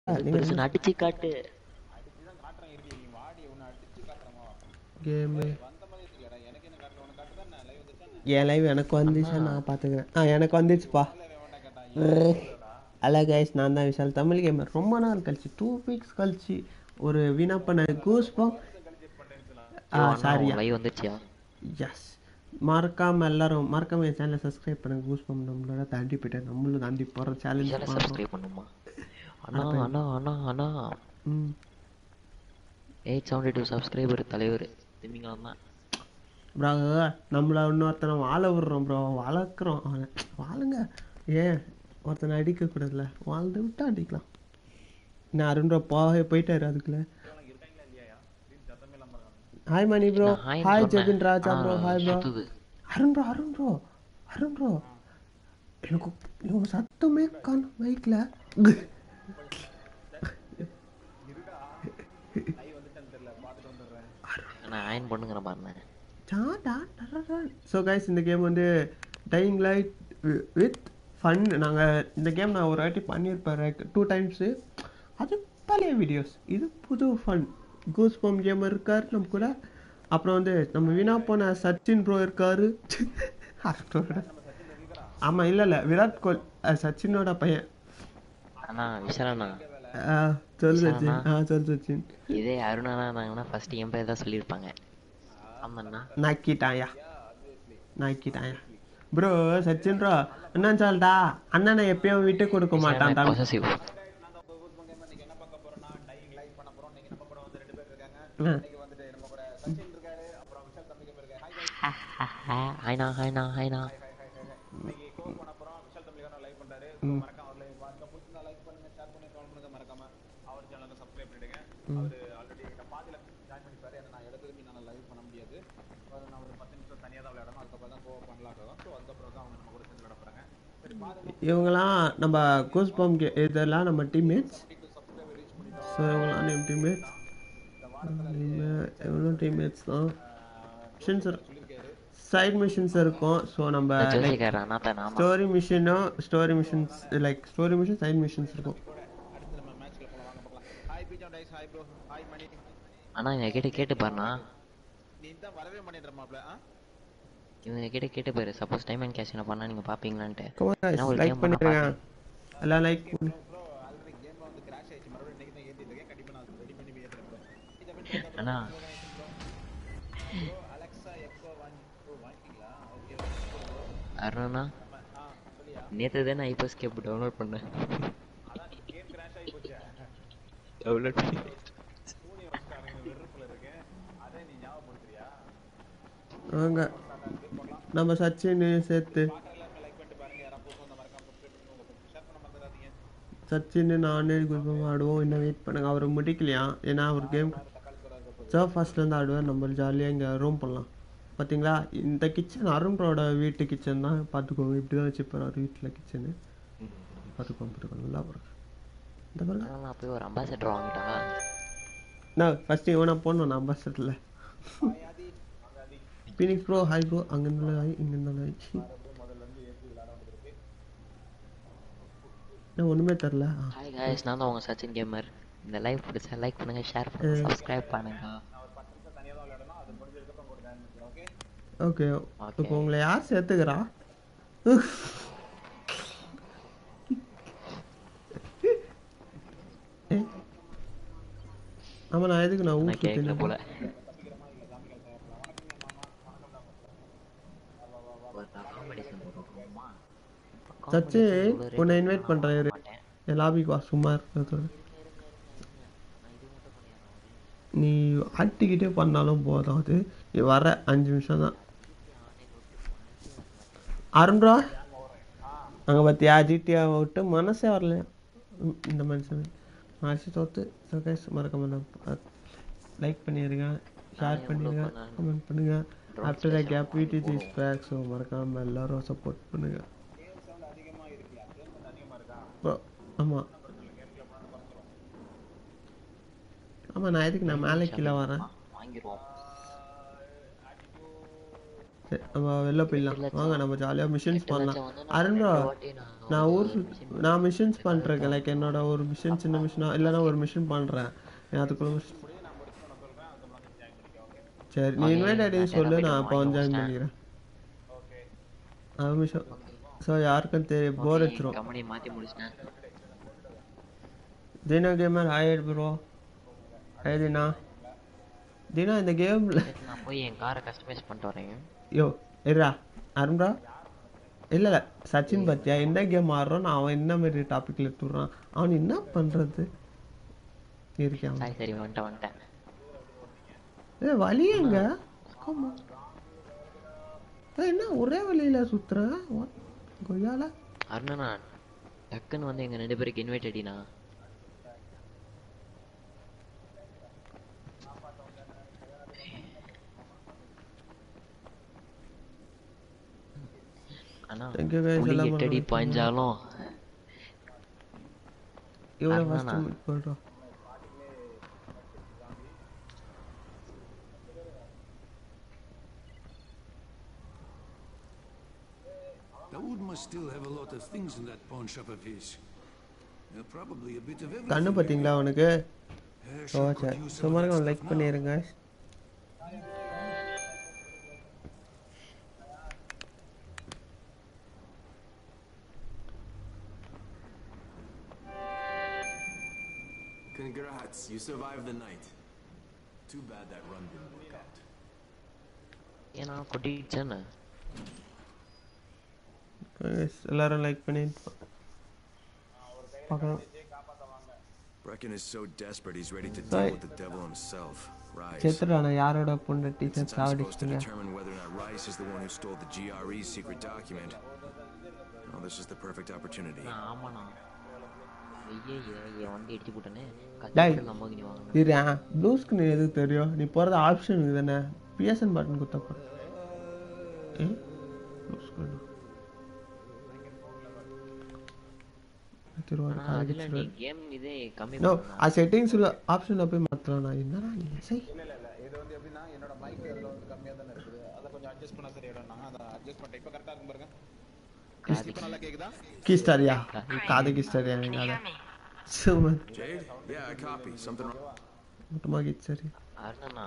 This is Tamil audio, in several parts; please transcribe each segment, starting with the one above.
நீங்க பெருசு அடிச்சு காட்டு கேமு என் லைவ் எனக்கு வந்துச்சா நான் பார்த்துக்கிறேன் ஆ எனக்கு வந்துச்சுப்பா அல்ல கைஸ் நான் தான் விஷால் தமிழ் கேமர் ரொம்ப நாள் கழிச்சு டூ வீக்ஸ் கழிச்சு ஒரு வீணா பண்ண கூஸ் ஆ சாரியா லைவ் வந்துச்சியா எஸ் மறக்காம எல்லாரும் மறக்காம என் சேனலை சப்ஸ்கிரைப் பண்ணுங்க கூஸ் பம் நம்மளோட தாண்டி போயிட்டேன் நம்மளும் தாண்டி போகிற சேலஞ்ச் இதெல்லாம் சப்ஸ்கிரைப் பண்ணுமா அண்ணா அண்ணா அண்ணா அண்ணா ம் எயிட் செவன்டி டூ சப்ஸ்கிரைபர் தலைவர் திமிங்கலம் தான் ப்ரோ நம்மள இன்னொருத்தனை வாழ விடுறோம் ப்ரோ வளர்க்குறோம் அவனை வாழுங்க ஏன் ஒருத்தனை அடிக்கக்கூடாதுல்ல வாழ்ந்து விட்டா அடிக்கலாம் நான் அருண் ப்ரோ போக போயிட்டாரு அதுக்குள்ள ஹாய் மணி ப்ரோ நான் hi ன்னு ஹாய் சொன்னேன். ஜெபின் ராஜா ப்ரோ ஆ, ஹாய் ப்ரோ சுத்துது. Arun bro Arun bro Arun bro எனக்கு இவங்க சத்தமே காணும் மைக்கில் நான் அயன் பண்ணுங்கிறேன் பாருங்க ஸோ கைஸ் இந்த கேம் வந்து டையிங் லைட் வித் ஃபன் நாங்கள் இந்த கேம் நான் ஒரு வாட்டி பண்ணியிருப்பேன் டூ டைம்ஸு அது பழைய வீடியோஸ் இது புது ஃபன் கூஸ் பம் கேமர் இருக்கார் நம்ம கூட அப்புறம் வந்து நம்ம வீணா போன சச்சின் ப்ரோ இருக்காரு ஆமாம் இல்லை இல்லை விராட் கோலி அஹ், சச்சினோட பையன் அண்ணா விஷால் அண்ணா அஹ், சொல் சச்சின் ஆ சொல் சச்சின் இதே அருணா இருந்தாங்கன்னா ஃபர்ஸ்ட் என் பேர் தான் சொல்லியிருப்பாங்க ஆமாண்ணா நாக்கிட்டாயா நாக்கிட்டாயா ப்ரோ சச்சின் ப்ரோ என்ன சொல்டா அண்ணனை எப்பயும் விட்டு கொடுக்க மாட்டான் தம்பி பொசசிவ் ஹாய்ண்ணா ஹாய்ண்ணா ஹாய்ண்ணா இவங்கெல்லாம் நம்ம கூஸ்பம் இதெல்லாம் நம்ம டீம்மேட்ஸ் ஸோ இவங்களாம் நம்ம டீம்மேட்ஸ் இவங்களும் டீம்மேட்ஸ் தான் மிஷின்ஸ் சைட் மிஷின்ஸ் இருக்கும் ஸோ நம்ம ஜோசிக்கார அண்ணா தான் நாம ஸ்டோரி மிஷினும் story machines like story machine side machines இருக்கும் அண்ணா இவங்க கிட்ட கேட்டு பாருண்ணா இவங்க கிட்ட கேட்டு பாரு சப்போஸ் டைம் அண்ட் கேஷ் பண்ணா நீங்க பாப்பீங்களான்ட்டு நான் ஒரு லைக் game பண்ண பண்ணிடுங்க பாப்பேன். எல்லாம் லைக் பண்ணு அண்ணா அருணா நேத்து தானே ஐபஸ் கேப் டவுன்லோட் பண்ணேன் டவுன்லோட் பண்ணி வாங்க நம்ம சச்சின் சேர்த்து சச்சின் நானே குரூப்பமாக ஆடுவோம் இன்னும் வெயிட் பண்ணுங்க அவர் முடிக்கலையா ஏன்னா அவர் கேம் சர்ஃப் ஃபர்ஸ்ட்லேருந்து ஆடுவார் நம்ம ஜாலியாக இங்கே ரூம் பண்ணலாம் பார்த்தீங்களா இந்த கிச்சன் அருண்ரோட வீட்டு கிச்சன் தான் பார்த்துக்கோங்க இப்படி தான் வச்சுப்பார் அவர் வீட்டில் கிச்சனு பார்த்துக்கோங்க பார்த்துக்கோங்க நல்லா பாருங்க இந்த பாருங்க நான் போய் ஒரு அம்பாசடர் வாங்கிட்டா நான் ஃபஸ்ட்டு இவனை போடணும் நான் அம்பாசடரில் ஃபீனிக்ஸ் ப்ரோ ஹாய் ப்ரோ அங்கே இருந்தாலும் ஹாய் இங்கே இருந்தாலும் ஹாய் என்ன ஒன்றுமே தெரில ஆ ஹாய் காய்ஸ் நான் தான் உங்க சச்சின் கேமர் இந்த லைவ் பிடிச்சா லைக் பண்ணுங்க ஷேர் பண்ணுங்க சப்ஸ்கிரைப் பண்ணுங்க ஓகே இப்போ உங்களை யார் சேர்த்துக்கிறா ஏய். ஆமா நான் எதுக்கு நான் ஊர் நான் கேட்கல சுத்தினேன் போல ஒரு accommodation போட்டுருவோமா? சச்சு Accommodation இவ்வளவு rate உன்னை இன்வைட் நான் பண்றேன் இரு. மாட்டேன். என் லாபிக்கு வா சும்மா இருக்கிறதோட நீ ஆட்டிக்கிட்டே பண்ணாலும் போதும் அது நீ வர அஞ்சு நிமிஷம் தான் அருண்ரா அங்கே பார்த்தியா ஜிடிஆ விட்டு மனசே வரல ம், இந்த மனுஷன் மனசு தோத்து சகேஷ் மறக்காம லைக் பண்ணிடுங்க ஷேர் பண்ணிடுங்க கமெண்ட் பண்ணுங்க after the gap VDG is back so மறக்காம எல்லாரும் சப்போர்ட் பண்ணுங்க ப்ரோ ஆமாம் ஆமாம் நான் எதுக்கு நான் மேலே கீழே வரேன் வாங்கிருவோம் சரி நம்ம வெளில போயிடலாம் வாங்க நம்ம ஜாலியாக மிஷின்ஸ் பண்ணலாம் லட்சம் வந்து அருண் bro, ரெண்டு வாட்டி நான் நான் ஊர் சுத்- நான் மிஷின்ஸ் பண்ணிருக்கேன் லைக் என்னோட ஒரு மிஷின் சின்ன மிஷினா இல்லைன்னா ஒரு மிஷின் பண்ணுறேன் அதுக்குள்ள mission- சரி நீ இன்வைட் ஐடி சொல்லு நான் அப்போ வந்து ஜாயின் பண்ணிக்கிறேன் அது மிஷம் ஸோ யாருக்கும் தெரிய போர் வச்சிரும் கம்பெனி மாத்தி முடிச்சிட்டேன் Dheena gamer hi bro hi Dheena Dheena இந்த கேமில் நான் போய் என் காரை கஸ்டமைஸ் பண்ணிட்டு வரேன் யோ இருடா அருண்ரா இல்லை இல்லை சச்சின் பத்தியா என்ன கேம் ஆடுறோம் நான் அவன் என்ன மாதிரி டாபிக்ல எடுத்துடுறான் அவன் என்ன பண்ணுறது இருக்கேன் அவன். சரி சரி வந்துட்டேன் வந்துட்டேன் ஏ வழி எங்க Come on. ஏய், என்ன ஒரே வழியில சுத்துறேன் What? கொய்யால அருணா டக்குன்னு வந்து எங்க ரெண்டு பேருக்கு இன்வைட் அடினா அண்ணா Thank you guys புலி எல்லாம் எட்டடி பண்ண பாய்ஞ்சாலும் இவ்வளோ அருணா. ஃபஸ்ட்டு போய்ட்டோம் Dawood must still have a lot of things in that pawn shop of his. Uh, probably a bit of everything. கண்ணு பார்த்தீங்களா அவனுக்கு Uh, ஓ sure could சரி use some சும்மா of that like stuff now. பண்ணிடுங்க Congrats, you survived the night. Too bad that run didn't work out. ஏன்னா கொட்டிடுச்சேன்னு Guys, எல்லாரும் லைக் பண்ணி பார்க்கலாம் Brecken is so desperate he's ready to Sorry. deal with the devil himself. Rise. செத்துட்டான யாரோட பொண்ணு teacher Since I'm supposed to சாவடிச்சிங்க determine whether or not Rice is the one who stole the GRE's secret document, well, this is the perfect opportunity. நான் ஆமாண்ணா ஐயே என் வண்டி அடிச்சு போட்டேனே டேய். கஷ்டம் லம்போகினி வாங்கணும் இரு ப்ளூ ஸ்கிரீன் எதுக்கு தெரியும் நீ போகிறது ஆப்ஷன் தானே பிஎஸ்என் பட்டன் குத்த போற ஏ ப்ளூ ஸ்கிரீன் திருவாரூர் ஆனா அதுல நீ காலேஜ் கேம் இதே கம்மி நோ பண்ணா ஆ செட்டிங்ஸில் ஆப்ஷனில் போய் மாற்றலாம் நான் என்னடா நீ சை இது வந்து எப்படின்னா என்னோட மைக் இதில் வந்து கம்மியாக தானே இருக்குது அதை கொஞ்சம் அட்ஜஸ்ட் பண்ண சரியிடம்னாங்க அதை அட்ஜஸ்ட் பண்ணிட்டேன் இப்போ கரெக்டாக இருக்கும் பாருங்க இப்போ நல்லா கேக்குதா கீ ஸ்டாரியா காது கீ ஸ்டாரியா எனக்கு அதை சும்மா Jade? Yeah, I copy. Something wrong? மொத்தமாக கீ ஸ்டாரி அருணா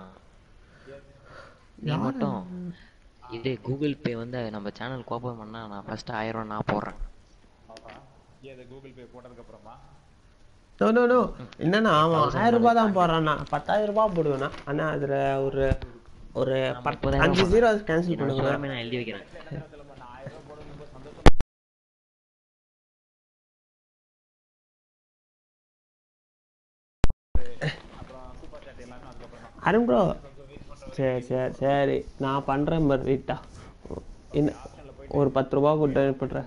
நீ மட்டும் இது கூகுள் பே வந்து நம்ம சேனல் ஓப்பன் பண்ணா நான் ஃபர்ஸ்ட் ஆயிரம் ரூபா நான் போடுறேன் ஏது கூகுள் பே போட்டதுக்கப்புறமா நோ நோ நோ என்னண்ணா அவன் ஆயிரம் ரூபாய் தான் போடுறாண்ணா பத்தாயிரம் ரூபாய் போடுவேண்ணா ஆனால் அதில் ஒரு ஒரு பத்து முப்பதாயிரம் அஞ்சு ஜீரோ கேன்சல் என்னோட பண்ணுங்க சுகரமே நான் எழுதி வைக்கிறேன் அருண் ப்ரோ சரி சரி சரி நான் பண்ணுறேன் பாரு வெயிட்டா என்ன ஒரு பத்து ரூபா கொடுத்து அனுப்பிடுறேன்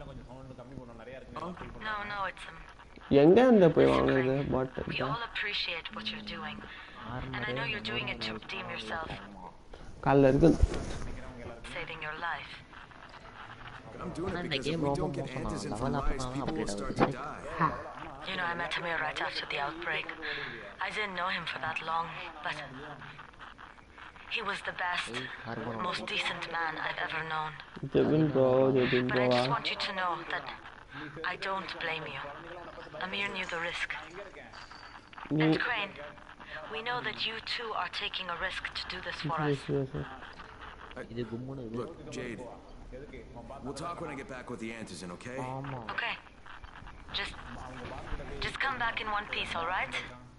No, no, it's um, எங்க இருந்து போய் வாங்குறது பாட்டில் we all appreciate what you're doing, and I know you're doing it to redeem yourself, காலைல இருக்கு saving your life. I'm doing ஆனா it இந்த because if game we ரொம்ப don't get மோசம் antizin தான் from லெவல் Rice, அப்பதான் people will update start to ஆகுது die. You know, I met Amir right after the outbreak. I didn't know him for that long, but he was the best, most decent man I've ever known. Jebin bro Jebin But I ப்ரோவா just want you to know that I don't blame you. Amir knew the risk. நீ And Crane, we know that you too are taking a risk to do this for us. இது கும்முன்னு இது Look, Jade. We'll talk when I get back with the antizin, okay? ஆமா Okay. Just just come back in one piece, all right?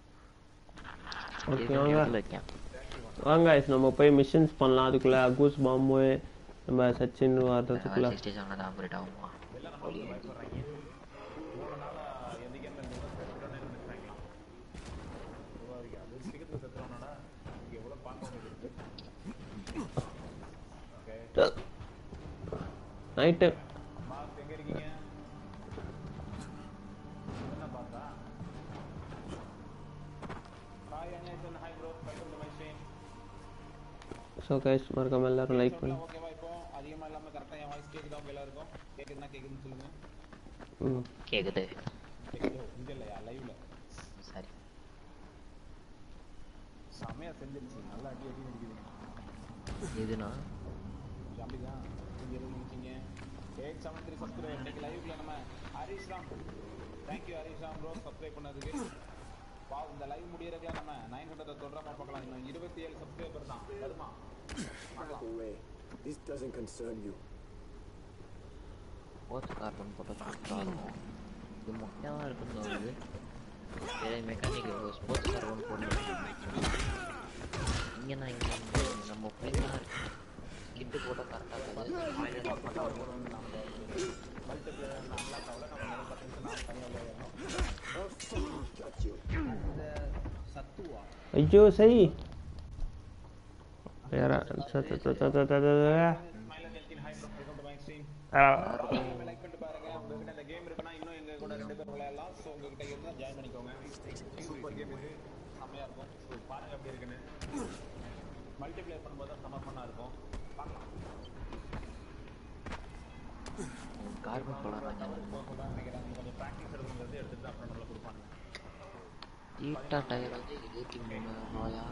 Okay இது வாங்க இடத்துல இருக்கேன் வாங்க guys, நம்ம போய் மிஷன்ஸ் பண்ணலாம் அதுக்குள்ள கூஸ் பாம்பு நம்ம சச்சின் வர்றதுக்குள்ள சிக்ஸ்டி செவன் தான் ஆப்ரேட் ஆகுமா நைட்டு ஸோ கைஸ் மறக்காம எல்லாரும் லைக் பண்ணு ஓகேவா இப்போ அதிகமாக இல்லாமல் கரெக்டாக என் வாய்ஸ் கேட்குதா உங்க எல்லாருக்கும் கேட்குதுன்னா கேட்குதுன்னு சொல்லுங்க ம் கேக்குது கேட்குதோ இங்கே இல்லையா லைவ்ல சரி செமையாக செஞ்சிருச்சு நல்லா அடி அடி அடிக்குதுங்க எதுனா தம்பி தான் நீங்க எதுவும் நினைச்சீங்க எயிட் செவன் த்ரீ சப்ஸ்கிரைபர் இன்னைக்கு லைவ்ல நம்ம Harish Ram thank you Harish Ram bro subscribe பண்ணதுக்கு பா இந்த லைவ் முடியறதுக்கே நம்ம நைன் ஹண்ட்ரட் தொடராம பார்க்கலாம் இன்னும் இருபத்தி ஏழு சப்ஸ்கிரைபர் தான் வருமா Way. This doesn't concern you. Sports carbon போட்டால் சூப்பராக இருக்கும் இது முக்கியமாக இருக்குன்னு தோணுது சரி மெக்கானிக் ஸ்போர்ட்ஸ் கார்பன் போடணும் இங்கே நான் இங்கே வந்து நம்ம பிள்ளைங்களாம் இருக்கு கிட்டு போட்டால் கரெக்டாக இருக்குது ஆயிரம் போட்டால் சத்துவா ஐயோ சரி வேற ச- ச- ச- ச- ச- ச- ச- ஸ்மைலர் ஹெல்த்தின் hi bro welcome to my stream ஆ. லைக் பண்ணிட்டு பாருங்க உங்ககிட்ட இந்த கேம் இருக்குன்னா இன்னும் எங்க கூட ரெண்டு பேர் விளையாடலாம் ஸோ உங்ககிட்ட இருந்தா ஜாயின் பண்ணிக்கோங்க சூப்பர் கேம் இது செம்மையா இருக்கும் ஸோ பாருங்க எப்படி இருக்குன்னு மல்டிப்ளேயர் பண்ணும்போது தான் செம்ம ஃபன்னாக இருக்கும் பார்க்கலாம் கார்பன் போடலாம் தான் நினைக்கிறேன் கொஞ்சம் ப்ராக்டிஸ் எடுக்கணுங்கிறது எடுத்துட்டு அப்புறம் நம்மளை கொடுப்பாங்க ஈட்டா டயர் வந்து இருபத்தி மூணு ரூபாயா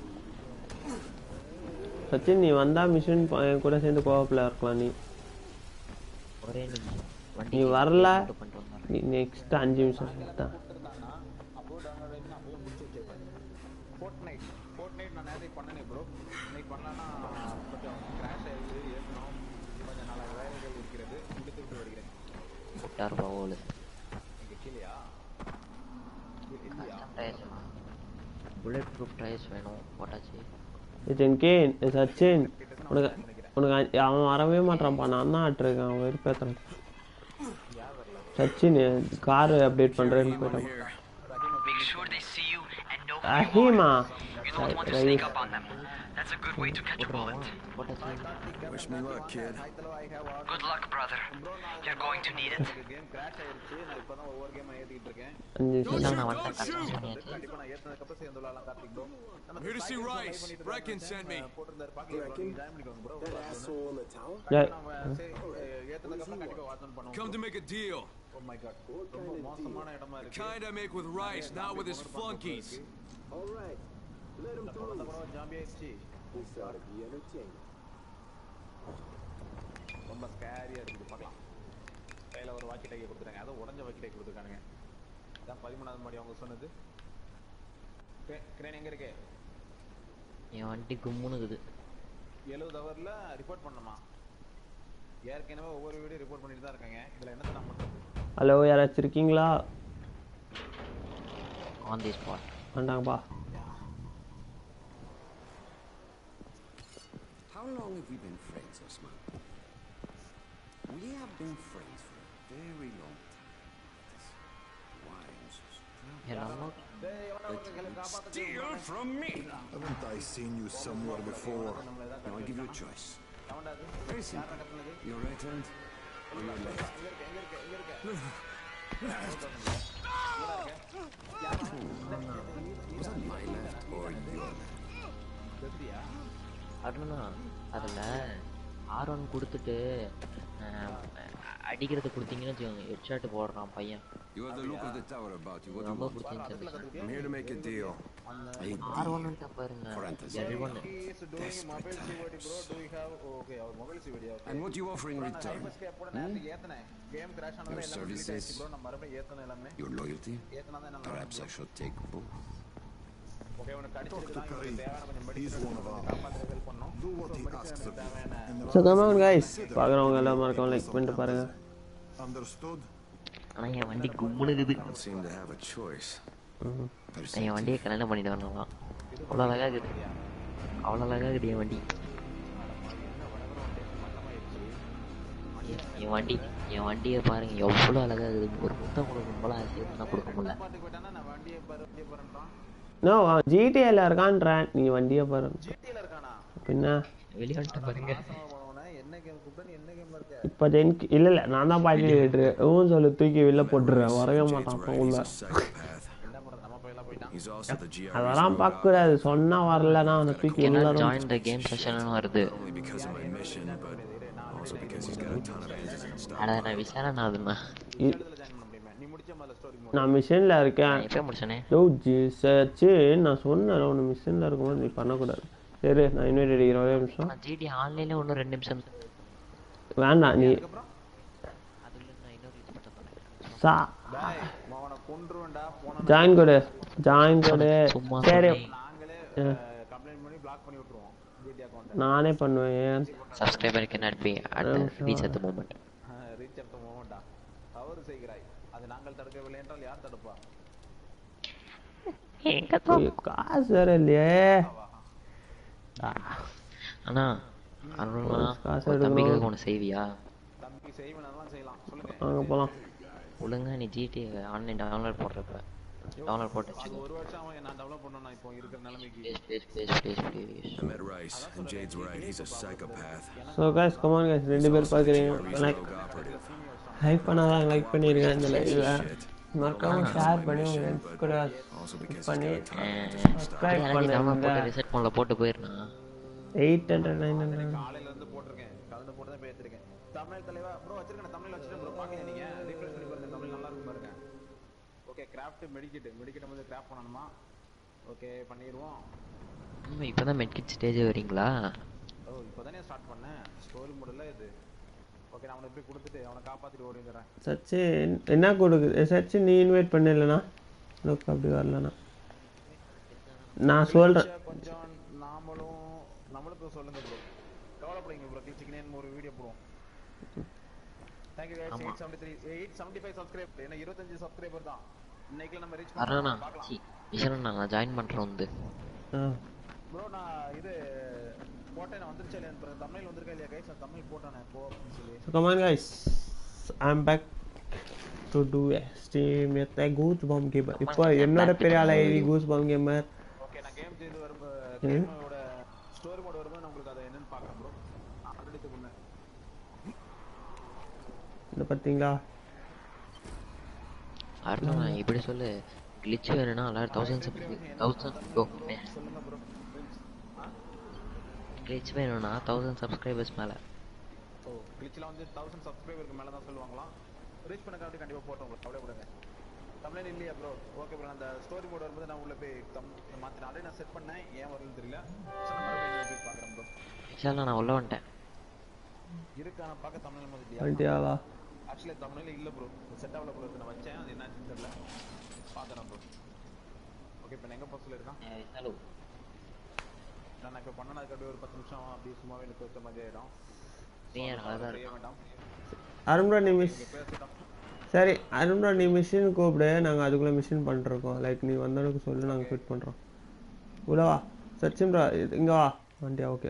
சச்சின் நீ வந்தா மிஷின் என் கூட சேர்ந்து கோவப்பில் இருக்கலாம் நீ ஒரே நிமிஷம் வண்டி நீ வரல மட்டும் பண்ணிட்டு வந்தாரு நீ நெக்ஸ்ட் அஞ்சு நிமிஷம் தான் கொடுத்துருந்தாங்கன்னா அப்போ டவுன்லோட் ஆகி நான் போய் முடிச்சு வச்சிருப்பேன் ஃபோர்ட் நைட் ஃபோர்ட் நைட் நான் நேரத்துக்கு பண்ணனே ப்ரோ இன்னைக்கு பண்ணலான்னா கொஞ்சம் கிராஷ் ஆயிடுது ஏற்றணும் கொஞ்சம் நாலு வேலைகள் இருக்கிறது முடித்து விட்டு வருகிறேன் எட்டாயிரம் ரூபா ஓலு இங்கே கீழேயா இல்லையா டயர்ஸ் புல்லட் ப்ரூஃப் டயர்ஸ் வேணும் போட்டாச்சு சச்சின் கேன் சச்சின் உனக்கு உனக்கு அஞ்சு- அவன் வரவே மாட்டான்ப்பா நான் தான் ஆட்டிருக்கேன் அவன் வெறுப்பேத்துறான் சச்சின் கார் அப்டேட் பண்றேன்னு போயிட்டான் Make sure they see you and know who you ரஹீமா are. You don't want to sneak up on them. That's a good way to catch a bullet. போட்டாச்சு Wish me luck, kid. Good luck, brother. You're going to need it. Game crash ஆயிடுச்சு நான் இப்போ தான் ஒவ்வொரு கேம் ஏற்றிக்கிட்டு இருக்கேன் அஞ்சு நிமிஷம் இதான் நான் வந்துட்டேன் கரெக்டாக சொன்னியாச்சு கண்டிப்பாக நான் ஏற்றினதுக்கப்புறம் சேர்ந்து விளாட்லாம் கார்த்திக் ப்ரோ நம்ம Here to see Rice. Brecken sent me. போட்டிருந்தாரு பார்க்கலாம் ஜாயின் பண்ணிக்கோங்க bro That asshole in the tower? ஏய், நம்ம சரி ஏற்றினதுக்கப்புறம் கண்டிப்பாக வாட்ச் பண்ணோம் Come to make a deal. Oh my god ரொம்ப மோசமான இடமா இருக்கு Kind I make with Rice, not with his flunkies. All right, let him through. அந்த படம் ஜாம்பி ஆயிடுச்சு This ought to be entertaining. ரொம்ப ஸ்கேரியா இருக்குது பார்க்கலாம் கையில ஒரு வாக்கி டைக்கை கொடுத்துருக்காங்க அதை உடஞ்ச வாக்கி டை கொடுத்துருக்கானுங்க இதான் பதிமூணாவது மாடி அவங்க சொன்னது கிரே- கிரேன் எங்க இருக்கு என் வண்டி கும்முனுக்குது எழுபது ஹவர்ல ரிப்போர்ட் பண்ணணுமா ஏற்கனவே ஒவ்வொரு வீடியோ ரிப்போர்ட் பண்ணிட்டு தான் இருக்காங்க இதுல என்னத்தை நான் பண்றது ஹலோ யாராச்சும் இருக்கீங்களா ஆன் தி ஸ்பாட் வேண்டாங்கப்பா How long have we been friends, Osman? We have been friends for a very long time. Why I'm so surprised. என் நம்ம Steal from me! Haven't I seen you somewhere before? Now I give you a choice. Very simple. Your right hand or your left. Was that my left or your left? Aruna அதில் ஆர் ஒன் கொடுத்துட்டு அஹ், அடிக்கிறது கொடுத்தீங்கன்னு வச்சுக்கோங்க ஹெட்ஷாட் போடுறான் பையன் You have the look of the tower about you. What do you ரொம்ப want? பிடிச்சிருந்துச்சு I'm here to make a deal. A are deal. ஒன்னுட்டு பாருங்க For fantasy. எல் ஒன்று is doing mobile CVD bro do you have okay our mobile CVD okay And what do you offer in return? எப்போட நேரத்துக்கு ஏத்தனேன் கேம் கிராஷ் ஆனதுல Your எல்லாமே delete services. ஆயிடுச்சு bro நான் மறுபடியும் ஏத்தனேன் எல்லாமே Your loyalty? ஏத்தனா தான் நல்லா Perhaps I should take both. Okay உனக்கு அடிச்சிருக்கான் இவனுக்கு தேவையான கொஞ்சம் மெடிசன் காப்பாத்துற ஹெல்ப் பண்ணோம் Do what he asks of you. And the so come on guys பார்க்குறவங்க எல்லாம் மறக்காம லைக் பண்ணிட்டு பாருங்க Understood? ஆனால் என் வண்டி கும்முனுக்குது Don't seem to have a choice. நான் என் வண்டியை கல்யாணம் பண்ணிட்டு வரணும்லாம் அவ்வளோ அழகாக இருக்குது அவ்வளோ அழகாக இருக்குது என் வண்டி என்- என் வண்டி என் வண்டியை பாருங்க எவ்வளோ அழகாக இருக்குது ஒரு முத்தம் கொடுக்க ரொம்ப ஆசையாக இருந்தால் கொடுக்க முடியல பாட்டுக்கு போயிட்டானா நான் வண்டியை பாரு வண்டியை பாருன்றான் நோ ஜிடிஏல இருக்கான்றேன் நீ வண்டியை பாரு ஜிடில இருக்கானா பின்ன வெளியாண்ட பாருங்க நாசமா போனவனே என்ன கேம் கூப்பிட்டு நீ என்ன கேம்ல இருக்க இப்போ டென்க்கு இல்லை இல்லை நான் தான் பாட்டி கேட்டுரு ஊன்னு சொல்லி தூக்கி வெளில போட்டுருவேன் வரவே மாட்டான் அப்போ உள்ள He's a psychopath. என்ன பண்றது நம்ம பையெல்லாம் போயிட்டான் He's also the GRE's அதெல்லாம் road பார்க்கக்கூடாது சொன்னா வரலன்னா அவனை தூக்கி ஏன்னா உள்ள ஜாயின் த கேம் செஷன் வருது Only because of my mission, but also because he's got a ton of engines and stuff. அட நான் விசாரணை அதுண்ணா இ- இதுல ஜாயின் பண்ண முடியுமா நீ முடிச்ச முதல்ல ஸ்டோரி நான் மிஷினில் இருக்கேன் நான் எப்போ முடிச்சனே யோ ஜி சர்ச்சு நான் சொன்னேன் ஒன்று மிஷினில் இருக்கும்போது நீ பண்ணக்கூடாது சரி நான் இன்வைட் அடிக்கிறேன் ஒரே நிமிஷம் நான் ஜிடி ஆன்லைனில் இன்னும் ரெண்டு நிமிஷம் வேண்டாம் நீ அதுல நான் இன்னொரு இது பண்ண போறேன் சா டேய் அவனை கொன்றுவேன்டா போன ஜாயின் கொடு ஜாயின் கொடு சும்மா சரி சொன்னேன். நாங்களே கம்ப்ளைண்ட் பண்ணி பிளாக் பண்ணி விட்டுருவோம் ஜிடி அக்கௌண்ட் நானே பண்ணுவேன் subscriber cannot be at the reach at the moment reach up மூமெண்டா தவறு செய்கிறாய் அதை நாங்கள் தடுக்கவில்லை என்றால் யார் தடுப்பா ஐயோ, காசு வேற இல்லையே ஆ, அண்ணா அருணா காசு ஒரு எடுக்கணும். தம்பிக்காக ஒன்று செய்வியா தம்பி செய்வனெல்லாம் செய்யலாம் சொல்லுங்க வாங்க போலாம் ஒழுங்கா நீ ஜிடி ஆன்லைன் டவுன்லோட் போடுறப்ப டவுன்லோட் போட்டு அது வச்சுக்கோ ஒரு வருஷம் அவன் நான் டெவலப் பண்ணணும் இப்போ இருக்கிற நிலைமைக்கு please please please please please I met Rice, and Jade's right. He's a psychopath. So guys come on guys ரெண்டு பேர் பார்க்குறீங்க GRE's like rogue operative. Like பண்ணாதான் லைக் பண்ணிருக்கேன் இந்த லைவ்ல Shit. மறக்காம ஷேர் பண்ணி உங்க ஃப்ரெண்ட்ஸ் கூட Also because பண்ணி he's got a tie with the subscribe download பண்ணுங்க போட்டு ரிசெட் பண்ணல போட்டு போயிருந்தா எயிட் ஹண்ட்ரட் நைன் ஹண்ட்ரட் காலையில இருந்து போட்டிருக்கேன் கலந்து போட்டு தான் பேசிருக்கேன் தமிழ் தலைவா ப்ரோ வச்சிருக்கேன் தமிழ் வச்சிருக்கேன் ப்ரோ பாக்கல நீங்க ரீஃப்ரெஷ் பண்ணி பாருங்க தமிழ் நல்லா இருக்கும் பாருங்க ஓகே கிராஃப்ட் மெடிக்கிட் மெடிக்கிட் வந்து கிராஃப்ட் பண்ணணுமா ஓகே பண்ணிடுவோம் ஆமா இப்பதான் மெட்கிட் ஸ்டேஜ் வரீங்களா ஓ இப்போதானே ஸ்டார்ட் பண்ணேன் ஸ்டோரி மோடில் இது ஓகே நான் அவனை போய் கொடுத்துட்டு அவனை காப்பாத்திட்டு ஓடிங்கிறேன் சச்சு என்ன கொடுக்குது சச்சு நீ இன்வைட் பண்ணலனா லுக் அப்படி வரலனா நான் சொல்றேன் கொஞ்சம் நாமளும் நம்மளுக்கும் சொல்லுங்க ப்ரோ கவலைப்படுங்க ப்ரோ கிச்சிக்கினேன்னு ஒரு வீடியோ போடுவோம் thank you guys eight seventy three eight seventy five subscribe ஏன்னா இருபத்தஞ்சு சப்ஸ்கிரைபர் தான் இன்னைக்கு நம்ம ரீச் அருணா பண்ணலாம் பார்க்கலாம் சி விஷயம் நான் ஜாயின் பண்றேன் வந்து ஆ ப்ரோ நான் இது போட்டேன் நான் வந்துருச்சா இல்லையா தமிழ் வந்திருக்கா இல்லையா கைஸ் நான் தமிழ் போட்டேன் போ அப்படின்னு சொல்லி So come on guys, I'm back to do a stream with a Goosebump Gamer. இப்போ என்னோட பெரிய ஆளை Goosebump Gamer. ஓகே நான் கேம் செய்து வரும் கேமோட ஸ்டோரி மோட் வரும்போது நான் உங்களுக்கு அதை என்னன்னு பார்க்குறேன் ப்ரோ ஆல்ரெடி சொன்னேன் இந்த பார்த்தீங்களா அருணா இப்படி சொல்லு கிளிச் வேணும்னா எல்லாரும் தௌசண்ட் தௌசண்ட் ஓ சொல்லுங்க ப்ரோ கிளிச் வேணும்னா தௌசண்ட் சப்ஸ்கிரைபர்ஸ் மேல ஓ கிளிச்சில் வந்து தௌசண்ட் சப்ஸ்கிரைபருக்கு மேலே தான் சொல்லுவாங்களாம் ரீச் பண்ண காட்டி கண்டிப்பாக போட்டோம் உங்களுக்கு கவலை விடுங்க தமிழன் இல்லையா ப்ரோ ஓகே ப்ரோ அந்த ஸ்டோரி போர்டு வரும்போது நான் உள்ள போய் தம் மாற்றி ஆல்ரெடி நான் செட் பண்ணேன் ஏன் வரலன்னு தெரியல சரி நான் மறுபடியும் போய் பார்க்குறேன் ப்ரோ விஷால் நான் உள்ள வந்துட்டேன் இருக்கு ஆனால் பார்க்க தமிழ் மாதிரி வந்துட்டியாவா ஆக்சுவலி தமிழில் இல்லை ப்ரோ செட் ஆகல ப்ரோ நான் வச்சேன் அது என்னாச்சுன்னு தெரியல பார்த்துறேன் ப்ரோ ஓகே இப்போ நான் எங்கே போஸ்டில் இருக்கான் விஷாலு நான் இப்போ பண்ணனதுக்கு அப்படியே ஒரு பத்து நிமிஷம் அப்படியே சும்மாவே எனக்கு வச்ச மாதிரி ஆயிடும் நீ யார் அழகா செய்ய இருக்கான் வேண்டாம் அருண்ரா நீ மிஸ் பேசட்டும் சரி அருண்ரா நீ மிஷின் கூப்பிடு நாங்கள் அதுக்குள்ளே மிஷின் பண்ணிருக்கோம் லைக் நீ வந்தவனுக்கு சொல்லு நாங்கள் ஃபிட் பண்ணுறோம் உள்ள வா சச்சின்ரா இங்கே வா வண்டியா ஓகே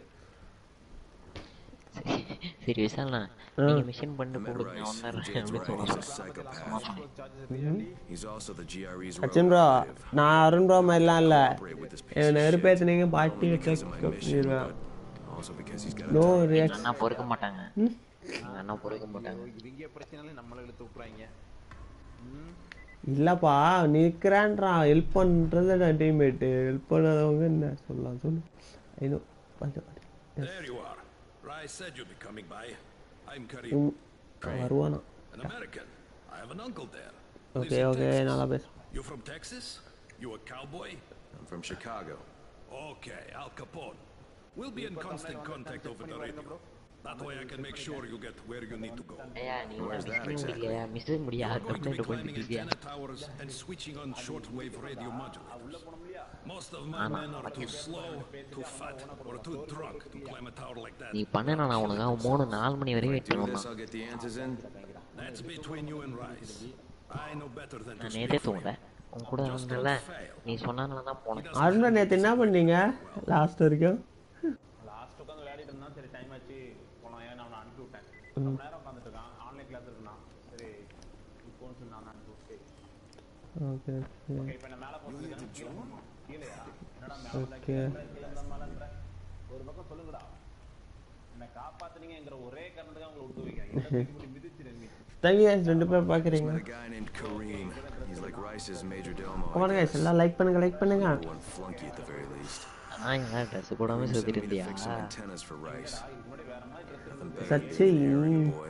சரி விஷால்ண்ணா நீங்க மிஷின் பண்ணிட்டு I met கூப்பிடுங்க Rice, நான் and Jade's வந்துடுறேன் right. He's a psychopath. Charges really He's also the GRE's rogue சச்சின்ரா operative. நான் அருண்ரா மாதிரிலாம் இல்லை Operate with this piece என்னை of shit. நெருப்பேற்றினீங்க Not பாட்டி only because of my mission, வச்சுருவேன் but also because he's got a no tie. எங்க ரியாக்ட் அண்ணா பொறுக்க மாட்டாங்க எங்க அண்ணா பொறுக்க மாட்டாங்க இது இங்கே பிரச்சனைனாலே நம்மளை இழுத்து விட்றாங்க ம் இல்லப்பா நிற்கிறான்றான் ஹெல்ப் பண்ணுறது நான் டீம்மேட்டு ஹெல்ப் பண்ணாதவங்க என்ன சொல்லலாம் சொல்லு ஐநோ கொஞ்சம் There you are. Rice said you'd be coming by. I'm Karim, வருவானா an American. I have an uncle there. Lives okay in okay Texas. நல்லா பேசுகிறேன் You from Texas? You a cowboy? I'm from Chicago. Okay, Al Capone. We'll be in constant contact over the radio. That way I can make sure you get where you need to go. ஐயா நீ Where's that மிஸ் exactly? முடியலையா மிஸ் முடியாது We're going to be complaint climbing பண்ணிட்டு antenna towers and switching on shortwave radio modulators. Most of my ஆமா, men are too slow, too fat, or too drunk to climb a tower like that. நீ பண்ண நான் உனக்காக மூணு நாலு மணி வரையும் வெயிட் Do பண்ணணும் this, I'll get the answers in. That's between you and Rice. I know better than to நான் speak நேத்தே for தூங்கல him. உன் கூட இருந்தல நீ சொன்னதுனால தான் போனேன் அருணா நேற்று என்ன பண்ணீங்க லாஸ்ட் வரைக்கும் லாஸ்ட் உட்காந்து விளையாடிட்டு இருந்தான் சரி டைம் ஆச்சு போலாம் ஏன் நான் அவனை அனுப்பி விட்டேன் ரொம்ப நேரம் உட்காந்துட்டு இருக்கான் ஆன்லைன் கிளாஸ் இருக்குண்ணா சரி இப்போன்னு சொல்லி நான் அனுப்பி விட்டு ஓகே ஓகே இப்போ நான் மேலே போட்டுருக்கேன் கீழேயா என்னடா மேலே இருந்தா ஓகே கீழே கீழே இருந்தா மேலேன்ற ஒரு பக்கம் சொல்லுங்கடா என்னை காப்பாத்துனீங்கிற ஒரே காரணத்துக்கு அவங்களை விட்டு வைக்காங்க இப்படி மிதிச்சிரு நீ தேங்க்யூ guys ரெண்டு பேர் பார்க்குறீங்க Met a guy named Kareem. He's like Rice's major domo. I come on guys எல்லாம் லைக் பண்ணுங்க லைக் பண்ணுங்க guess. One flunky at the very least. நான் எங்க ட்ரெஸ் போடாம Kareem சுத்திட்டு sent me to இருந்தியா fix some antennas for Rice. Nothing better Sachi than GRE, boy.